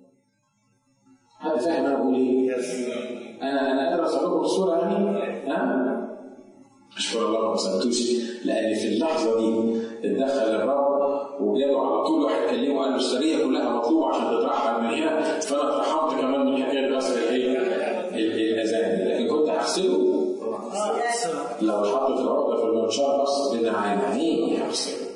حد فاهم انا بقول ايه؟ انا انا قادر اوصل لكم الصوره يعني؟ ها؟ اشكر الله ما سالتوش لان في اللحظه دي اتدخل الرب وجاله على طول واحد كلمه قال له السريه كلها مطلوبه عشان تترحل من هنا فانا اترحمت كمان من حكايه غسل الايه؟ الاذان لكن كنت هغسل هغسله آه. لو حطت العقده في المنشار بس كده عينيه هغسله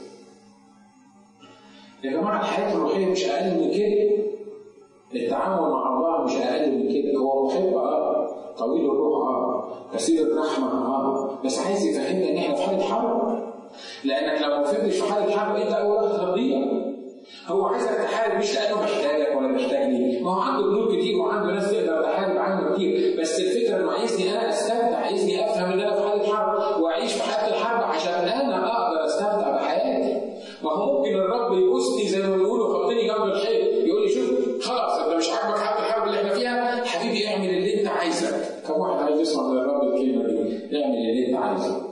يا جماعه الحياه الروحيه مش اقل من كده التعامل مع الله مش اقل من كده هو محب اه طويل الروح اه كثير الرحمه اه بس عايز يفهمنا ان احنا في حاله حرب لانك لو ما فهمتش في حاله حرب انت اول واحد هتضيع هو عايزك تحارب مش لانه محتاجك ولا محتاجني ما هو عنده بنود كتير وعنده ناس تقدر تحارب عنه كتير بس الفكره انه عايزني انا استمتع عايزني افهم ان انا في حاله حرب واعيش في حاله الحرب عشان انا اقدر استمتع بحياتي ما هو ممكن الرب يبوسني زي ما بيقولوا يحطني جنب الحيط يقول لي شوف خلاص انت مش عاجبك حاله الحرب اللي احنا فيها حبيبي اعمل اللي انت عايزه كم واحد عايز يسمع من الرب الكلمه دي اعمل اللي انت عايزه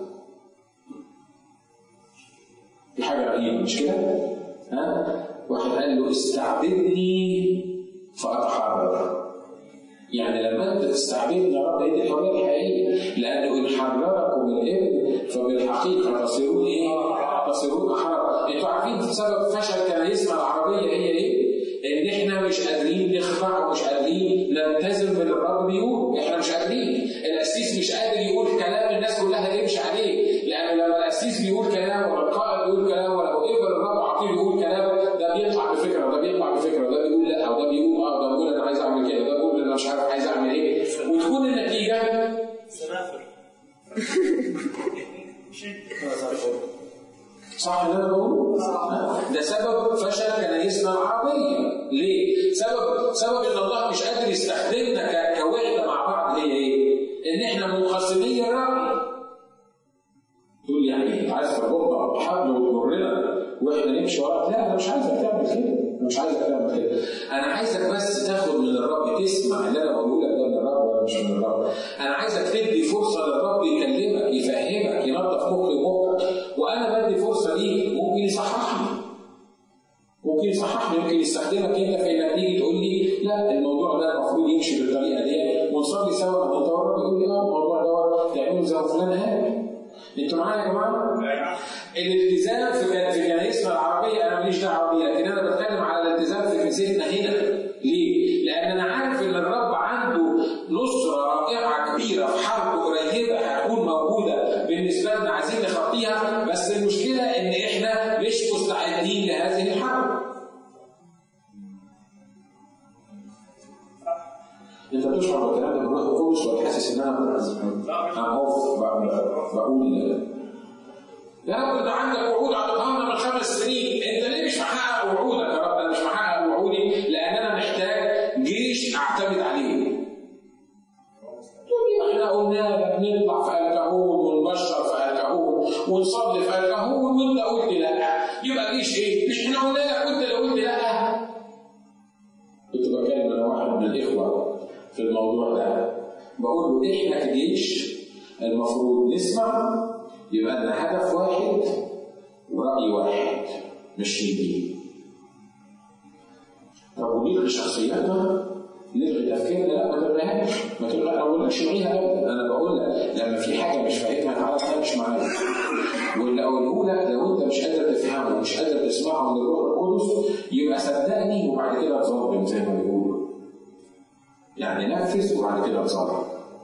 دي حاجه غريبه مش كده؟ ها؟ واحد قال له استعبدني فاتحرر يعني لما انت تستعبدني يا رب هي دي الحريه الحقيقيه لانه ان حرركم الابن فبالحقيقه تصيرون ايه؟ تصيرون احرار انتوا عارفين سبب فشل كنايسنا العربيه هي ايه؟ ان احنا مش قادرين نخضع ومش قادرين نلتزم باللي الرب بيقول احنا مش قادرين القسيس مش قادر يقول كلام الناس كلها تمشي عليه لان لما القسيس بيقول كلام ولا القائد بيقول كلام ولا هو قبل الرب عقيل يقول كلام ده بيطلع بفكره وده بيطلع بفكره وده بيقول لا وده بيقول اه ده بيقول انا عايز اعمل كده وده بيقول انا مش عارف عايز اعمل ايه وتكون النتيجه سنافر صح اللي انا بقوله؟ ده سبب فشل كنايسنا العربيه، ليه؟ سبب سبب ان الله مش قادر يستخدمنا ك- كوحده مع بعض هي ايه؟ ان احنا منقسمين الراي. تقول لي يعني إيه؟ عايز تربطنا بحبل وتمرنا واحنا نمشي وراك؟ لا انا مش عايزك تعمل كده، انا مش عايزك تعمل كده. انا عايزك بس تاخد من الرب تسمع اللي انا بقوله لك ده من الرب ولا مش من الرب. انا عايزك تدي فرصه للرب يكلمك يفهمك ينظف مخي ومخك وانا بدي فرصه ليك ممكن يصححني. ممكن يصححني ممكن يستخدمك انت في انك تيجي تقول لي لا الموضوع ده المفروض يمشي بالطريقه دي ونصلي سوا انت والرب يقول لي اه الموضوع ده تعمله زي ما فلان قال. انتوا معايا يا جماعه؟ الالتزام في كان- في كنايسنا العربيه انا ماليش دعوه بيه لكن انا بتكلم على الالتزام في كنيستنا هنا ليه؟ لان انا عارف ان الرب عنده نصره رائعه كبيره في حرب قريبه هتكون موجوده بالنسبه لنا عايزين نخطيها بس المشكله ان احنا مش مستعدين لهذه الحرب. انت بتشعر بالكلام ده بالروح القدس ولا حاسس ان انا انا خوف بقول يا رب ده عندك وعود عطيتها من خمس سنين، انت ليه مش محقق وعودك يا رب؟ انا مش محقق وعودي لان انا محتاج جيش اعتمد عليه. تقول لي احنا قلنا لك نطلع في الكهون ونبشر في الكهون ونصلي في الكهون وانت قلت لا، يبقى جيش ايه؟ مش احنا قلنا لك وانت اللي قلت لا؟ كنت بكلم انا واحد من الاخوه في الموضوع ده بقول له احنا كجيش المفروض نسمع يبقى لنا هدف واحد ورأي واحد ماشيين بيه. طب ونلغي شخصياتنا؟ نلغي تفكيرنا؟ لا ما تلغيهاش، ما تلغي انا ما بقولكش الغيها ابدا، انا بقول لك لما في حاجه مش فاهمها تعالى تناقش معايا. واللي اقوله لك لو انت مش قادر تفهمه ومش قادر تسمعه من الروح القدس يبقى صدقني وبعد كده تصدم زي ما بيقولوا. يعني نفذ وبعد كده تصدم.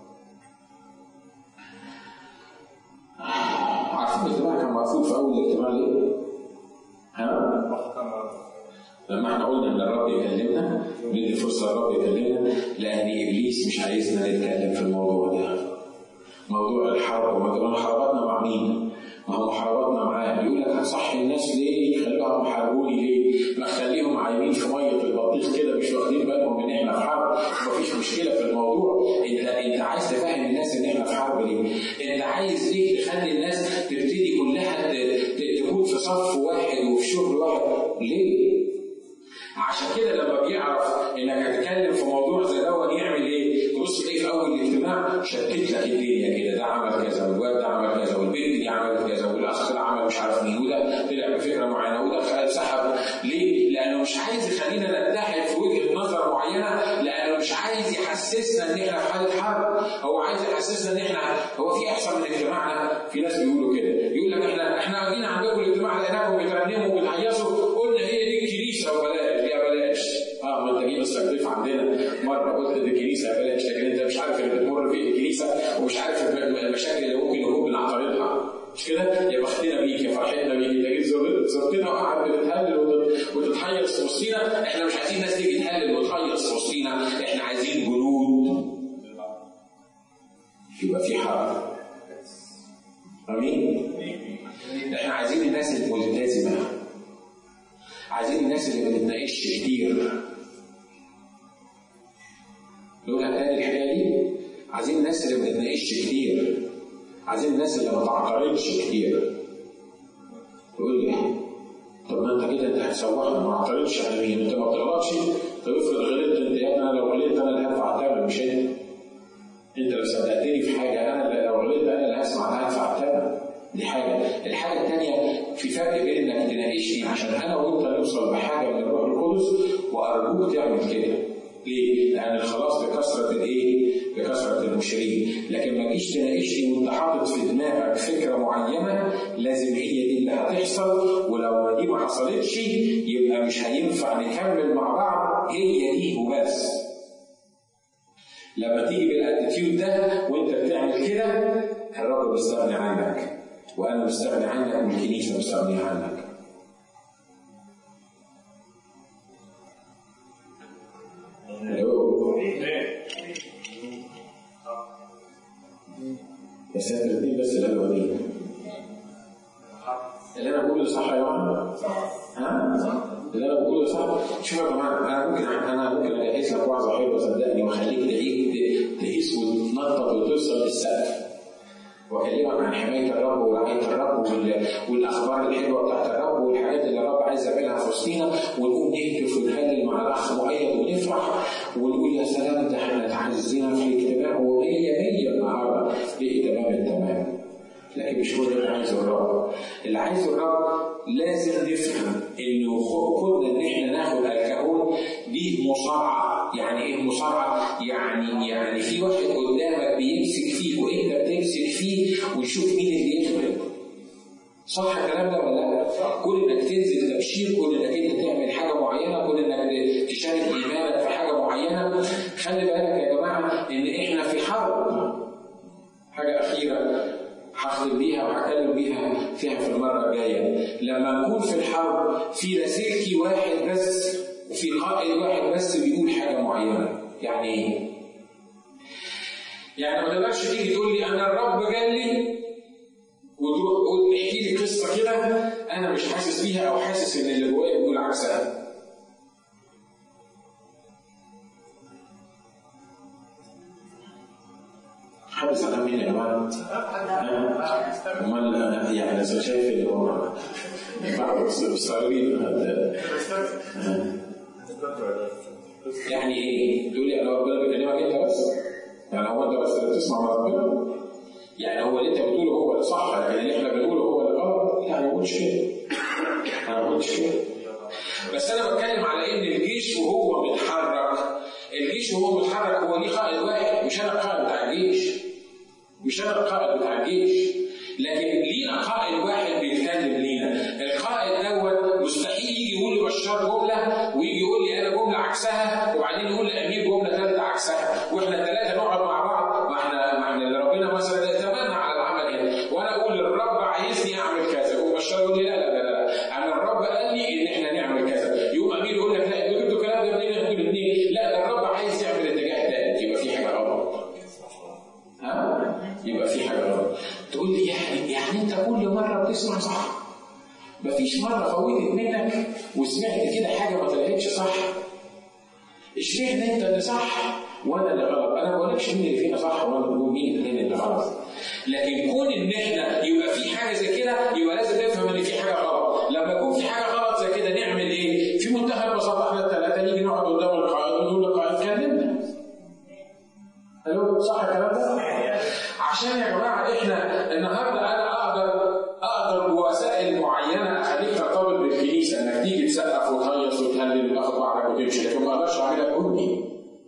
عارفين الاجتماع كان مقفول في اول الاجتماع ليه؟ ها؟ لما احنا قلنا ان الرب يكلمنا ندي فرصه للرب يكلمنا لان ابليس مش عايزنا نتكلم في الموضوع ده. موضوع الحرب وموضوع حرباتنا مع مين؟ ما هو حرباتنا معاه بيقول لك هتصحي الناس ليه؟ خليهم يحاربوني ليه؟ ما خليهم عايمين في ميه البطيخ كده مش واخدين بالهم ان احنا في حرب مفيش مشكله في الموضوع انت انت عايز تفهم الناس ان احنا في حرب ليه؟ انت عايز ليه تخلي الناس تبتدي كلها ت- ت- تكون في صف واحد وفي شغل واحد ليه؟ عشان كده لما بيعرف انك هتتكلم في موضوع زي ده يعمل ايه؟ تبص تلاقيه في اول الاجتماع شتت لك الدنيا كده ده عمل كذا والواد ده عمل كذا والبنت دي عملت كذا والاخ ده عمل مش عارف مين وده طلع بفكره معينه وده خد سحب ليه؟ لانه مش عايز يخلينا نتحد في وجهه نظر معينه لانه مش عايز يحسسنا ان احنا في حاله حرب هو عايز يحسسنا ان احنا هو في احسن من اجتماعنا في ناس بيقولوا كده يقول لك احنا احنا جينا عندكم الاجتماع لقيناكم بترنموا وبتهيصوا قلنا هي دي الكنيسه وبلاش يا بلاش اه ما انت جيت استضيف عندنا مره قلت دي الكنيسه يا بلاش لكن انت مش عارف اللي بتمر فيه الكنيسه ومش وسطينا احنا مش عايزين ناس تيجي تهلل وتهيص في وسطينا احنا عايزين جنود يبقى في حرب امين احنا عايزين الناس الملتزمه عايزين الناس اللي ما بتتناقش كتير نقولها تاني الحكايه دي عايزين الناس اللي ما بتتناقش كتير عايزين الناس اللي ما تعترضش كتير تقول لي طب ما انت كده انت هتسوحنا ما اعترضش على مين انت ما بتغلطش طب افرض غلطت انت يا ابني انا لو غلطت انا اللي هدفع الثمن مش انت انت لو صدقتني في حاجه انا اللي لو غلطت انا اللي هسمع انا هدفع الثمن دي حاجه الحاجه الثانيه في فرق بين انك تناقشني عشان انا وانت نوصل بحاجه من الروح القدس وارجوك تعمل كده ليه؟ لأن الخلاص بكثرة الإيه؟ بكثرة المشرين، لكن ما تجيش تناقشني وأنت حاطط في دماغك فكرة معينة لازم هي دي اللي هتحصل ولو دي ما حصلتش يبقى مش هينفع نكمل مع بعض هي دي وبس. لما تيجي بالاتيتيود ده وأنت بتعمل كده الرب بيستغني عنك وأنا مستغني عنك والكنيسة مستغنية عنك. الو بس احنا الاثنين بس اللي انا بقوله اللي انا بقوله صح يا جماعه؟ ها؟ اللي انا بقوله صح؟ شوف يا جماعه انا ممكن انا ممكن اجهز لك وعظه حلوه صدقني واخليك تعيد تقيس وتنطط وتوصل للسقف واكلمك عن حمايه الرب ورعايه الرب والاخبار الحلوه بتاعت الرب والحاجات اللي الرب عايز يعملها في وسطينا ونقوم نهتف ونهلل مع الاخ مؤيد ونفرح ونقول يا سلام ده احنا اتعزينا في الاجتماع وهي هي النهارده ليه تمام التمام لكن مش هو ده اللي عايزه الرب اللي عايزه الرب لازم نفهم انه كنا ان احنا ناخد الكهون دي مصارعه يعني ايه مصارعه؟ يعني يعني في واحد قدامك بيمسك فيك وانت بتمسك فيه وتشوف مين اللي يغلب صح الكلام ده ولا لا؟ كل انك تنزل تبشير كل انك انت تعمل حاجه معينه كل انك تشارك ايمانك في حاجه معينه خلي بالك يا جماعه ان احنا في حرب حاجه اخيره هختم بيها وهتكلم بيها فيها في المره الجايه لما نكون في الحرب في لاسلكي واحد بس وفي قائد واحد بس بيقول حاجه معينه يعني ايه؟ يعني ما تقدرش تيجي تقول لي انا الرب قال لي وتروح وتحكي لي قصه كده انا مش حاسس بيها او حاسس ان اللي جوايا بيقول عكسها. حد زعلان مني يا جماعه؟ امال انا يعني انا شايف اللي هو بعض مستغربين يعني ايه؟ تقول لي انا ربنا بيكلمك انت بس؟ يعني هو انت بس اللي بتسمع من ربنا؟ يعني هو اللي انت بتقوله هو اللي صح لكن اللي احنا بنقوله هو اللي غلط؟ لا ما بقولش كده. انا ما بقولش كده. بس انا بتكلم على ان الجيش وهو بيتحرك الجيش وهو بيتحرك هو ليه قائد واحد مش انا القائد بتاع الجيش. مش انا القائد بتاع الجيش. لكن لينا قائد واحد بيتكلم لينا، القائد دوت مستحيل يجي يقول لبشار جمله ويجي يقول لي انا جمله عكسها وبعدين يقول لامير جمله ثالثه عكسها واحنا الثلاثه نقعد مع بعض ما احنا ما احنا ربنا مثلا يتمنى على العمل هنا وانا اقول الرب عايزني اعمل كذا وبشار يقول لي لا لا لا لا انا الرب قال لي ان احنا نعمل كذا يقوم امير يقول لك لا انتوا جبتوا الكلام ده منين انتوا الاثنين لا ده الرب عايز يعمل اتجاه ثالث يبقى في حاجه غلط ها يبقى في حاجه غلط تقول لي يعني يعني انت كل مره بتسمع صح مفيش مرة فوتت منك وسمعت كده حاجة ما طلعتش صح. اشمعنى انت اللي صح وانا اللي غلط؟ انا ما بقولكش مين اللي فينا صح ومين اللي غلط. لكن كون ان احنا يبقى في حاجة زي كده يبقى لازم نفهم ان في حاجة غلط. لما يكون في حاجة غلط زي كده نعمل ايه؟ في منتهى البساطة احنا الثلاثة نيجي نقعد قدام القائد ونقول للقائد كلمنا. الو صح الكلام ده؟ عشان يا جماعة احنا النهارده انا اقدر اقدر بوسائل معينه اخليك ترتبط بالكنيسه انك تيجي تسقف وتهيص وتهلل وتاخد بعضك وتمشي لكن ما اقدرش اعملها جندي.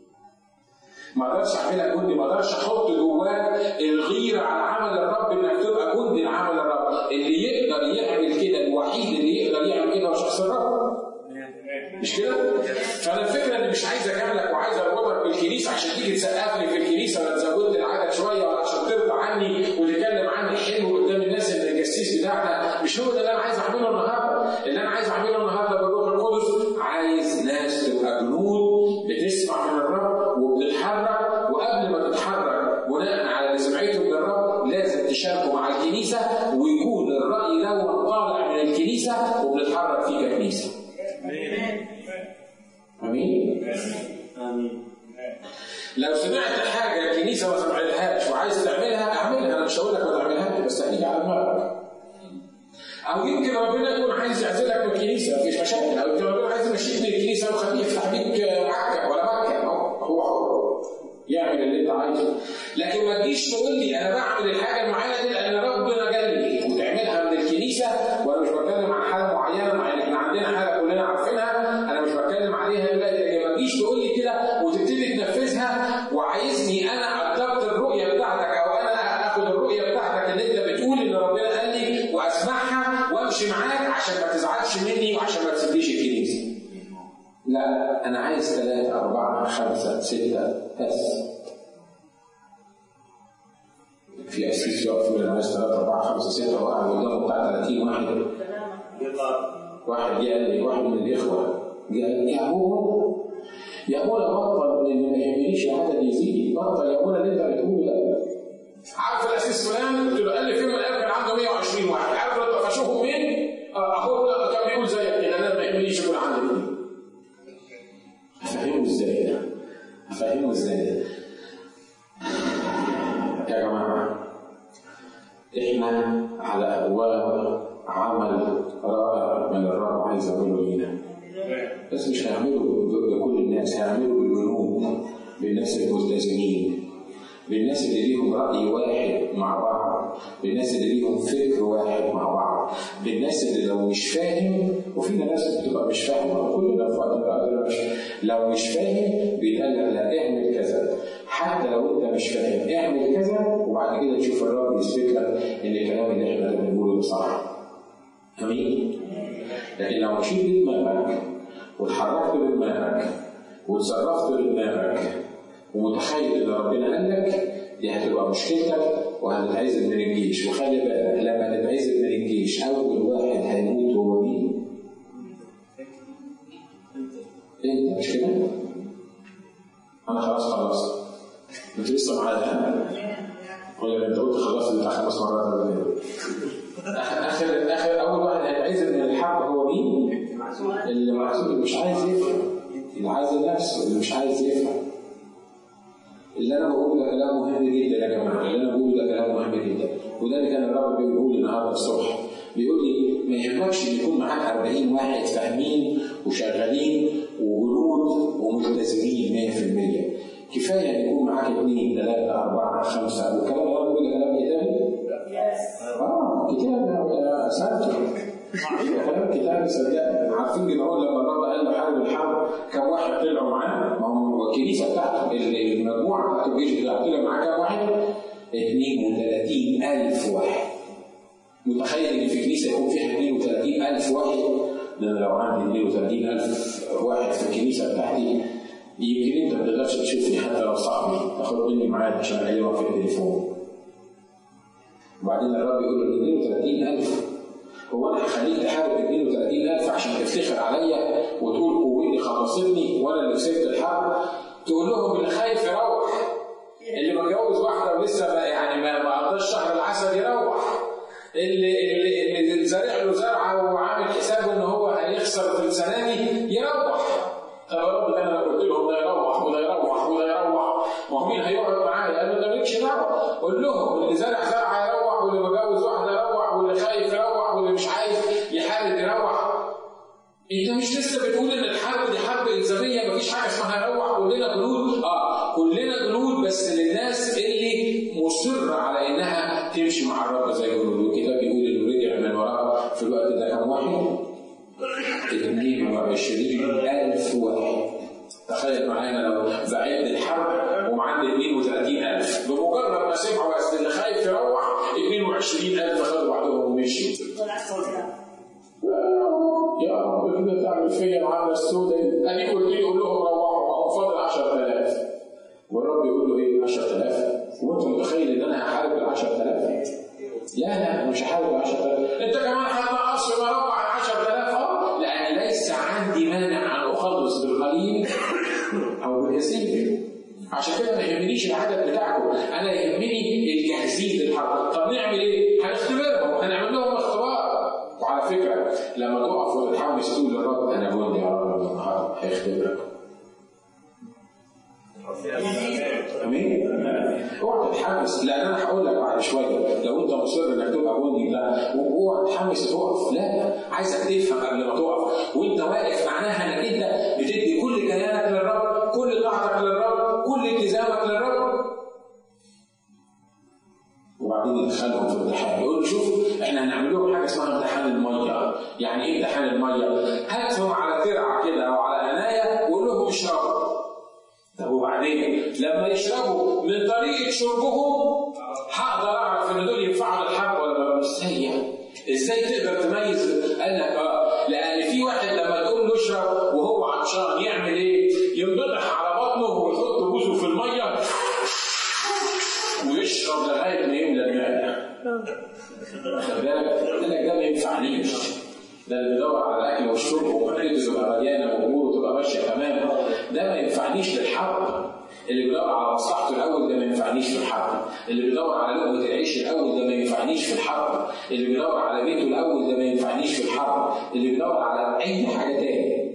ما اقدرش اعملها جندي ما اقدرش احط جواك الغيره على عمل الرب انك تبقى جندي لعمل الرب اللي يقدر يعمل كده الوحيد اللي يقدر يعمل كده هو شخص الرب. مش كده؟ فانا الفكره اني مش عايز اجاملك وعايز اربطك بالكنيسه عشان تيجي تسقف لي في الكنيسه ولا تزود العدد شويه ولا عشان ترضى عني وتتكلم عني حلو قدام الناس ان الجسيس بتاعنا مش هو ده اللي انا عايز اعمله النهارده، اللي انا عايز اعمله النهارده بالروح القدس عايز ويكون الراي ده طالع من الكنيسه وبنتحرك فيه ككنيسه امين امين لو سمعت حاجه الكنيسه ما سمعتهاش وعايز تعملها اعملها انا مش هقول لك ما تعملهاش بس هتيجي على دماغك او يمكن ربنا يكون عايز يعزلك من الكنيسه مفيش مشاكل او يمكن ربنا عايز يمشيك من الكنيسه ويخليه يفتح بيك عكه ولا مكه هو هو حر يعمل اللي انت عايزه لكن ما تجيش تقول لي انا بعمل الحاجه المعينه دي لان ربنا قال لي وتعملها من الكنيسه وانا مش بتكلم عن حاله معينه مع ان احنا عندنا حاله كلنا عارفينها انا مش بتكلم عليها دلوقتي لكن ما تجيش تقول لي كده وتبتدي تنفذها وعايزني انا ادبت الرؤيه بتاعتك او انا اخد الرؤيه بتاعتك اللي انت بتقول ان ربنا قال لي واسمعها وامشي معاك عشان ما تزعلش مني وعشان ما تسيبليش الكنيسه. لا انا عايز ثلاثه اربعه خمسه سته بس. في اسيس يقف يقول انا عايز ثلاثه اربعه خمسه سته وقعد قدامه بتاع 30 واحد يلا واحد جه قال لي واحد من الاخوه جه قال لي يا ابونا يا ابونا بطل ان ما يهمنيش العدد يزيد بطل يا ابونا اللي انت بتقوله ده عارف الاسيس فلان قلت له قال لي في يوم من الايام كان عنده 120 واحد عارف لو طفشوهم مين؟ آه، اخوه كان بيقول زيك كده انا ما يهمنيش يكون عندي اثنين افهمه ازاي ده؟ افهمه ازاي ده؟ يا جماعه احنا على ابواب عمل رائع من الرب عايز يعمله لينا بس مش هيعمله بكل الناس هيعمله بالجنود بالناس الملتزمين بالناس اللي ليهم رأي واحد مع بعض بالناس اللي ليهم فكر واحد مع بعض بالناس اللي لو مش فاهم وفينا ناس بتبقى مش فاهمة كلنا في وقت من الأوقات مش لو مش فاهم بيتقال لك لا اعمل كذا حتى لو انت مش فاهم اعمل كذا وبعد كده تشوف الرب يثبت لك ان الكلام اللي احنا بنقوله ده صح امين لكن لو مشيت بدماغك واتحركت بدماغك وتصرفت بدماغك ومتخيل ان ربنا قال لك دي هتبقى مشكلتك وهتتعزل من الجيش وخلي بالك لما تتعزل من الجيش اول واحد هيموت هو مين؟ انت مش كده؟ انا خلاص خلصت انت لسه معايا ولا انت قلت خلصت بتاع خمس مرات ولا ايه؟ اخر اخر اول واحد هيتعزل من الحرب هو مين؟ اللي معزول اللي مش عايز يفهم اللي عايز نفسه اللي مش عايز يفهم اللي انا بقوله ده كلام مهم جدا يا جماعه اللي انا بقوله ده كلام مهم جدا وده اللي كان الرب بيقول لي النهارده الصبح بيقول لي ما يهمكش ان يكون معاك 40 واحد فاهمين وشغالين وجنود وملتزمين 100% كفايه ان يكون معاك اثنين ثلاثه اربعه خمسه والكلام اللي انا بقوله ده كلام كتابي اه كتاب يا ساتر كلام كتاب صدقني عارفين جدعون لما الرب قال له حارب الحرب كم واحد طلعوا معاه؟ ما هو الكنيسه بتاعته المجموعه بتاعت الجيش بتاعته طلع معاه كم واحد؟ 32000 واحد متخيل ان في كنيسه يكون فيها 32000 واحد؟ ده انا لو عندي 32000 واحد في الكنيسه بتاعتي يمكن انت ما تقدرش تشوفني حتى لو صاحبي تاخد مني ميعاد عشان اكلمك في التليفون وبعدين الرب يقول له 32000 هو انا هخليك تحارب 32000 عشان تفتخر عليا وتقول قوتي خلصتني وانا اللي كسبت الحرب تقول لهم اللي خايف يروح اللي متجوز واحده ولسه ما يعني ما ما قضاش شهر العسل يروح اللي اللي اللي زارع له زرعه وعامل حسابه ان هو هيخسر في السنه دي يروح طب يا رب ده انا لو قلت لهم ده يروح وده يروح وده يروح ما هو مين هيقعد معايا؟ قال له ده مالكش دعوه قول لهم اللي زارع زرعه يروح واللي متجوز واحده يروح واللي خايف يروح واللي مش عايز يحارب يروح انت مش لسه بتقول ان الحرب دي حرب الزاميه مفيش حاجه اسمها يروح كلنا جنود اه كلنا جنود بس للناس اللي مصره على انها تمشي مع الرب زي جنود والكتاب بيقول انه رجع من وراه في الوقت ده كم واحد؟ 22000 واحد تخيل معانا لو بعد الحرب ومعدي 32000 بمجرد ما سمعوا بس اللي خايف يروح 22000 خدوا بعضهم ومشي يا رب كده تعمل فيا العمله السوداء ادي قلت لي قول لهم روحوا او فاضل 10000 والرب يقول له ايه 10000 وانت متخيل ان انا هحارب ال 10000 لا لا أنا مش هحارب ال 10000 انت كمان هتنقص وروح عن 10000 اه لان ليس عندي مانع ان اخلص بالقليل او بالكثير عشان كده ما يهمنيش العدد بتاعكم انا يهمني الجاهزين للحرب طب نعمل ايه؟ هنختبرهم هنعمل لما تقف وتتحمس تقول للرب انا جندي يا رب النهارده هيختبرك امين اوعى تتحمس لان انا هقول لك بعد شويه لو انت مصر انك تبقى جندي لا اوعى تتحمس تقف لا عايزك تفهم قبل ما تقف وانت واقف معناها انك انت بتدي كل كيانك للرب كل طاعتك للرب كل التزامك للرب وبعدين يدخلهم في امتحان يقول شوف احنا هنعمل لهم حاجه اسمها امتحان الميه يعني ايه امتحان الميه؟ هاتهم على ترعه كده او على عنايه وقول لهم اشربوا طب وبعدين لما يشربوا من طريقه شربهم هقدر اعرف ان دول ينفعوا للحرب ولا لا ازاي يعني؟ ازاي تقدر تميز؟ قال لك اه لان في واحد لما تقول له اشرب وهو عطشان يعمل ايه؟ ينبطح على بطنه ويحط بوزه في الميه ويشرب لغايه ما يملى المعده. خد بالك؟ قال لك ده ما ينفعنيش. ده اللي بيدور على الاكل والشرب ومعدته تبقى مليانه واموره تبقى ماشيه تمام ده ما ينفعنيش للحرب اللي بيدور على مصلحته الاول ده ما ينفعنيش في الحرب اللي بيدور على لقمه العيش الاول ده ما ينفعنيش في الحرب اللي بيدور على بيته الاول ده ما ينفعنيش في الحرب اللي بيدور على اي حاجه تاني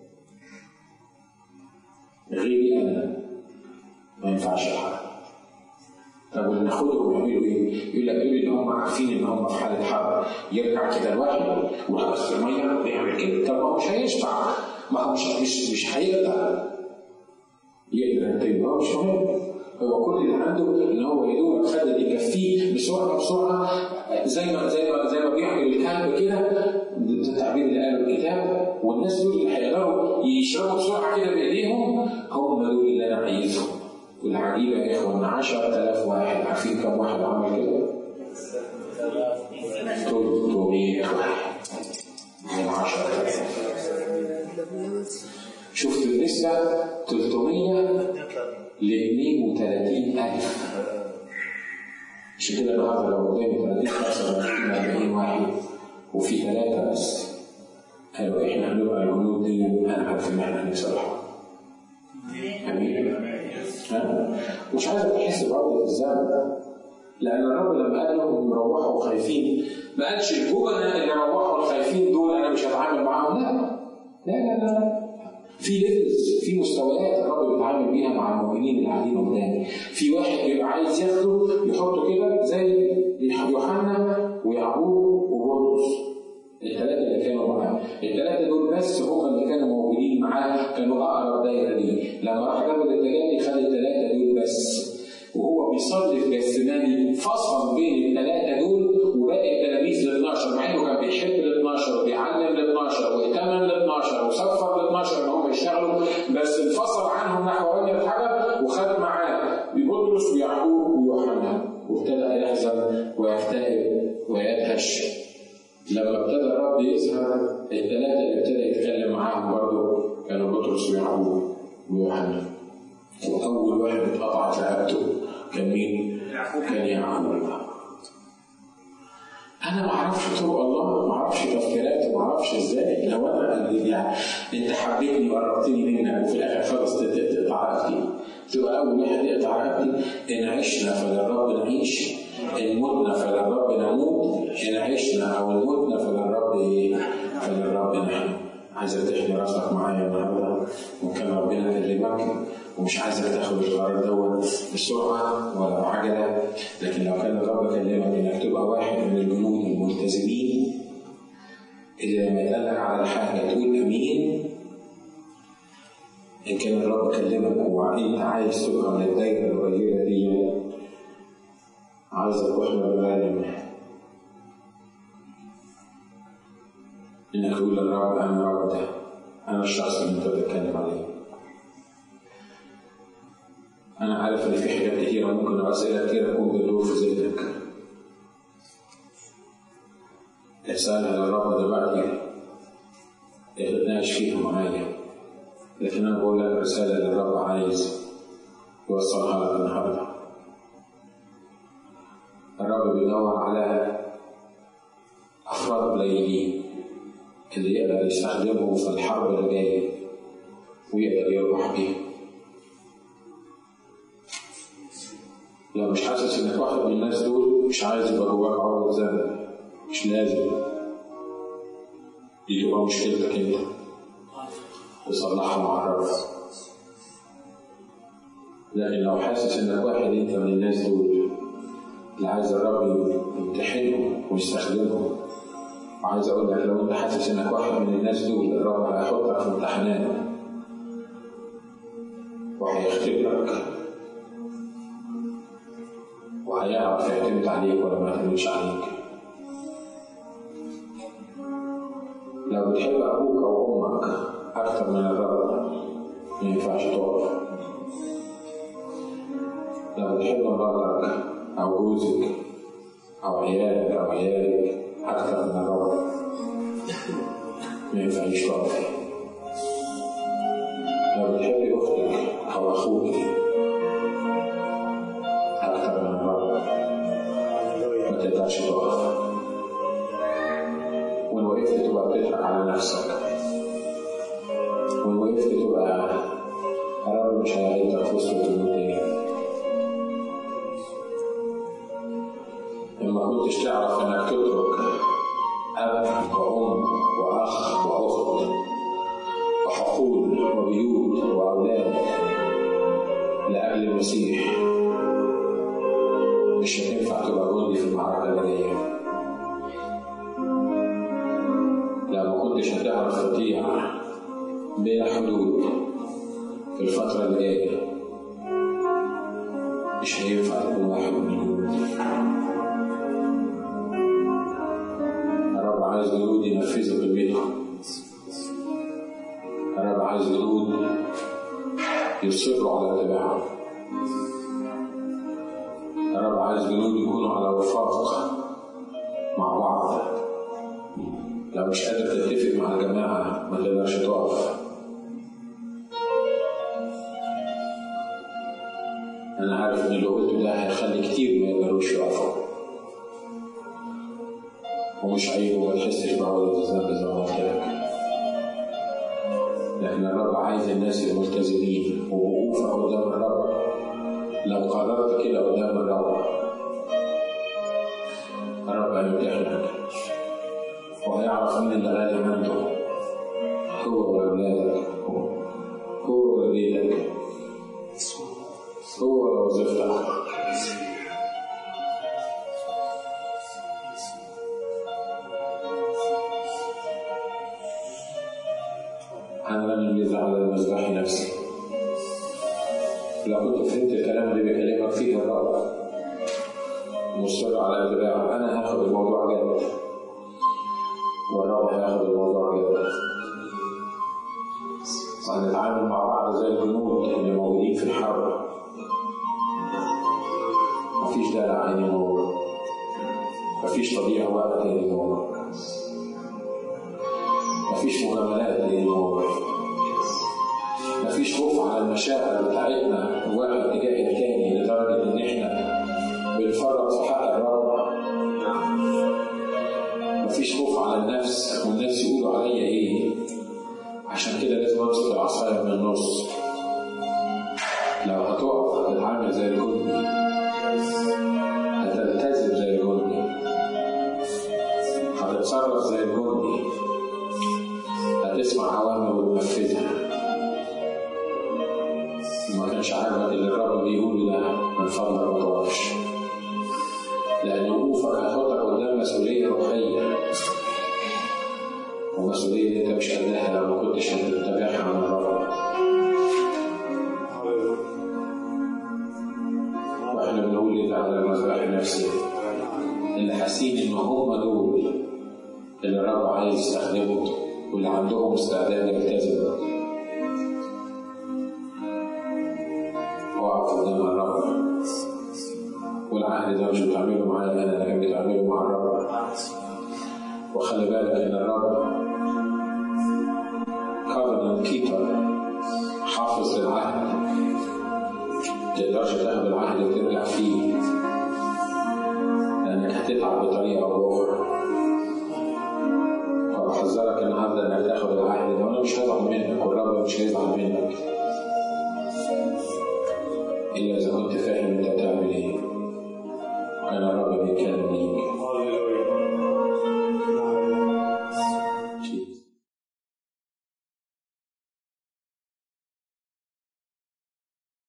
غيري انا ما ينفعش الحرب طب واللي ناخدهم يعملوا ايه؟ يقول لك دول اللي هم عارفين ان هم في حاله حرب يرجع كده الواحد ويحط في الميه ويعمل كده طب ما هو مش هيشفع ما هو مش مش مش هيقدر يقدر طيب هو مش مهم هو كل اللي عنده ان هو يا دوبك خد اللي يكفيه بسرعه بسرعه زي ما زي ما زي ما بيعمل الكلب كده ده التعبير اللي قاله الكتاب والناس دول اللي هيقدروا يشربوا بسرعه كده بايديهم هم دول اللي انا عايزهم والعجيبة يا إخوان 10000 واحد عارفين كم واحد عمل كده؟ 300 واحد من 10000 شفت النسبة 300 ل 32000 عشان كده النهارده لو قدامي 30 45 واحد وفي ثلاثة بس قالوا احنا هنبقى الجنود دي انا عارف ان احنا هنكسبها امين مش عايزك تحس برضه الذنب لان الرب لما قال لهم روحوا خايفين ما قالش الجبناء اللي روحوا الخايفين دول انا مش هتعامل معاهم لا لا لا لا في ليفلز في مستويات الرب بيتعامل بيها مع المؤمنين اللي قاعدين قدامي في واحد بيبقى عايز ياخده يحطه كده زي يوحنا ويعقوب وبطرس الثلاثة اللي كانوا معاه، الثلاثة دول بس هم اللي كانوا موجودين معاه كانوا أقرب دايرة ليه، لما راح جبل التجلي خد الثلاثة دول بس. وهو بيصلي في جسماني فصل بين الثلاثة دول وباقي التلاميذ ال 12 مع إنه كان بيحب ال 12 وبيعلم ال 12 وائتمن ال 12 وسفر ال 12 إن هم يشتغلوا بس انفصل عنهم نحو وجه الحجر وخد معاه بطرس ويعقوب ويوحنا وابتدأ يحزن ويكتئب ويدهش لما ابتدى الرب يظهر الثلاثة اللي ابتدى يتكلم معاهم برضه كانوا بطرس ويعقوب ويوحنا وأول واحد اتقطعت رقبته كان مين؟ كان يعقوب أنا ما أعرفش طرق الله ما أعرفش تفكيراته ما أعرفش إزاي لو أنا يعني أنت حبيتني وقربتني منك وفي الآخر خلاص تقطع رقبتي تبقى أول واحد يقطع رقبتي إن عشنا فللرب نعيش إن متنا فللرب نموت إن عشنا أو إن متنا فللرب إيه؟ فللرب نحن عايزك تحني راسك معايا النهارده وكان ربنا كلمك ومش عايزك تاخد القرار دوت بسرعه ولا بعجله لكن لو كان الرب كلمك انك تبقى واحد من الجنود الملتزمين اللي لما يدلك على الحاجه تقول امين ان كان الرب كلمك وانت عايز تبقى من الدايره القليله دي عايزك تحضر بالغالب انك تقول للرب انا الرب ده انا الشخص اللي انت بتتكلم عليه انا عارف ان في حاجات كتيره ممكن اسئله كتيره تكون بتدور في ذهنك اسالها للرب دلوقتي اتناقش فيها معايا لكن انا بقول لك رساله للرب عايز يوصلها لك النهارده الرب بيدور على افراد قليلين اللي يقدر يستخدمهم في الحرب اللي جايه ويقدر يربح بيهم لو مش حاسس انك واحد من الناس دول مش عايز يبقى جواك عقدة ذنب مش لازم دي تبقى مشكلتك انت تصلحها مع الرب لكن لو حاسس انك واحد انت من الناس دول اللي عايز الرب يمتحنهم ويستخدمهم وعايز اقول لك لو انت حاسس انك واحد من الناس دول الرب هيحطك في امتحانات وهيختبرك وهيعرف يعتمد عليك ولا ما يعتمدش عليك لو بتحب ابوك او امك اكتر من الرب ما ينفعش تقف لو بتحب مراتك او جوزك او عيالك او عيالك اكتر من الرب ما ينفعش تقف لو بتحبي اختك او اخوك اكتر من الرب ما تقدرش تقف وان وقفت تبقى بتضحك على نفسك وان وقفت تبقى الرب مش هيعيدك في وسط الدنيا لما كنتش تعرف انك تترك اب وام واخ واخت وحقول وبيوت واولاد لاجل المسيح مش هتنفع تبقى جندي في المعركه اللي جايه لو ما كنتش هتعرف تطيع بلا حدود في الفترة اللي جاية مش هينفع تكون واحد من الجنود الرب عايز جنود ينفذوا كلمتهم الرب عايز جنود يصروا على اتباعه الرب عايز جنود يكونوا على وفاق مع بعض لو مش قادر تتفق مع الجماعة ما تقدرش تقف أنا عارف إن اللي قلته ده هيخلي كتير ما يقدروش يقفوا ومش عيب وما تحسش بعوضة الذنب زي ما قلت لك لكن الرب عايز الناس الملتزمين ووقوفك قدام الرب لو قررت كده قدام الرب الرب هيمتحنك وهيعرف مين اللي غالي عنده هو وأولادك هو وبيتك هو ووظيفتك أنا لم يزع على المذبح نفسي لو كنت فهمت الكلام اللي بيكلمك فيه الرب مصر على اتباعه أنا هاخد الموضوع جد والرب هياخد الموضوع جد وهنتعامل مع بعض زي الجنود اللي موجودين في الحرب مفيش دلع anymore مفيش تضييع وقت anymore مفيش مجاملات anymore مفيش خوف على المشاعر بتاعتنا واحد تجاه التاني لدرجة إن إحنا بنفرط في حق الرب مفيش خوف على النفس والناس يقولوا عليا ايه عشان كده لازم امسك العصايه من النص لو هتقف هتتعامل زي الجندي هتلتزم زي الجندي هتتصرف زي الجندي هتسمع اوامر وتنفذها ما كانش عاجبك اللي الرب بيقوله ده من فضلك ما تقفش لأن وقوفك هيحطك قدام مسؤولية روحية ومسؤولية أنت مش قدها لو ما كنتش هتتبعها من الرب وإحنا بنقول إيه على المذبح النفسي اللي حاسين إن هم دول اللي الرب عايز يستخدمهم واللي عندهم استعداد يلتزم واقف قدام الرب والعهد ده مش بتعمله معايا انا لكن بتعمله مع الرب وخلي بالك ان الرب covenant keeper حافظ العهد تقدرش تاخد العهد وترجع فيه لانك هتتعب بطريقه او باخرى فبحذرك النهارده انك تاخد العهد ده وانا مش هزعل منك والرب مش هيزعل منك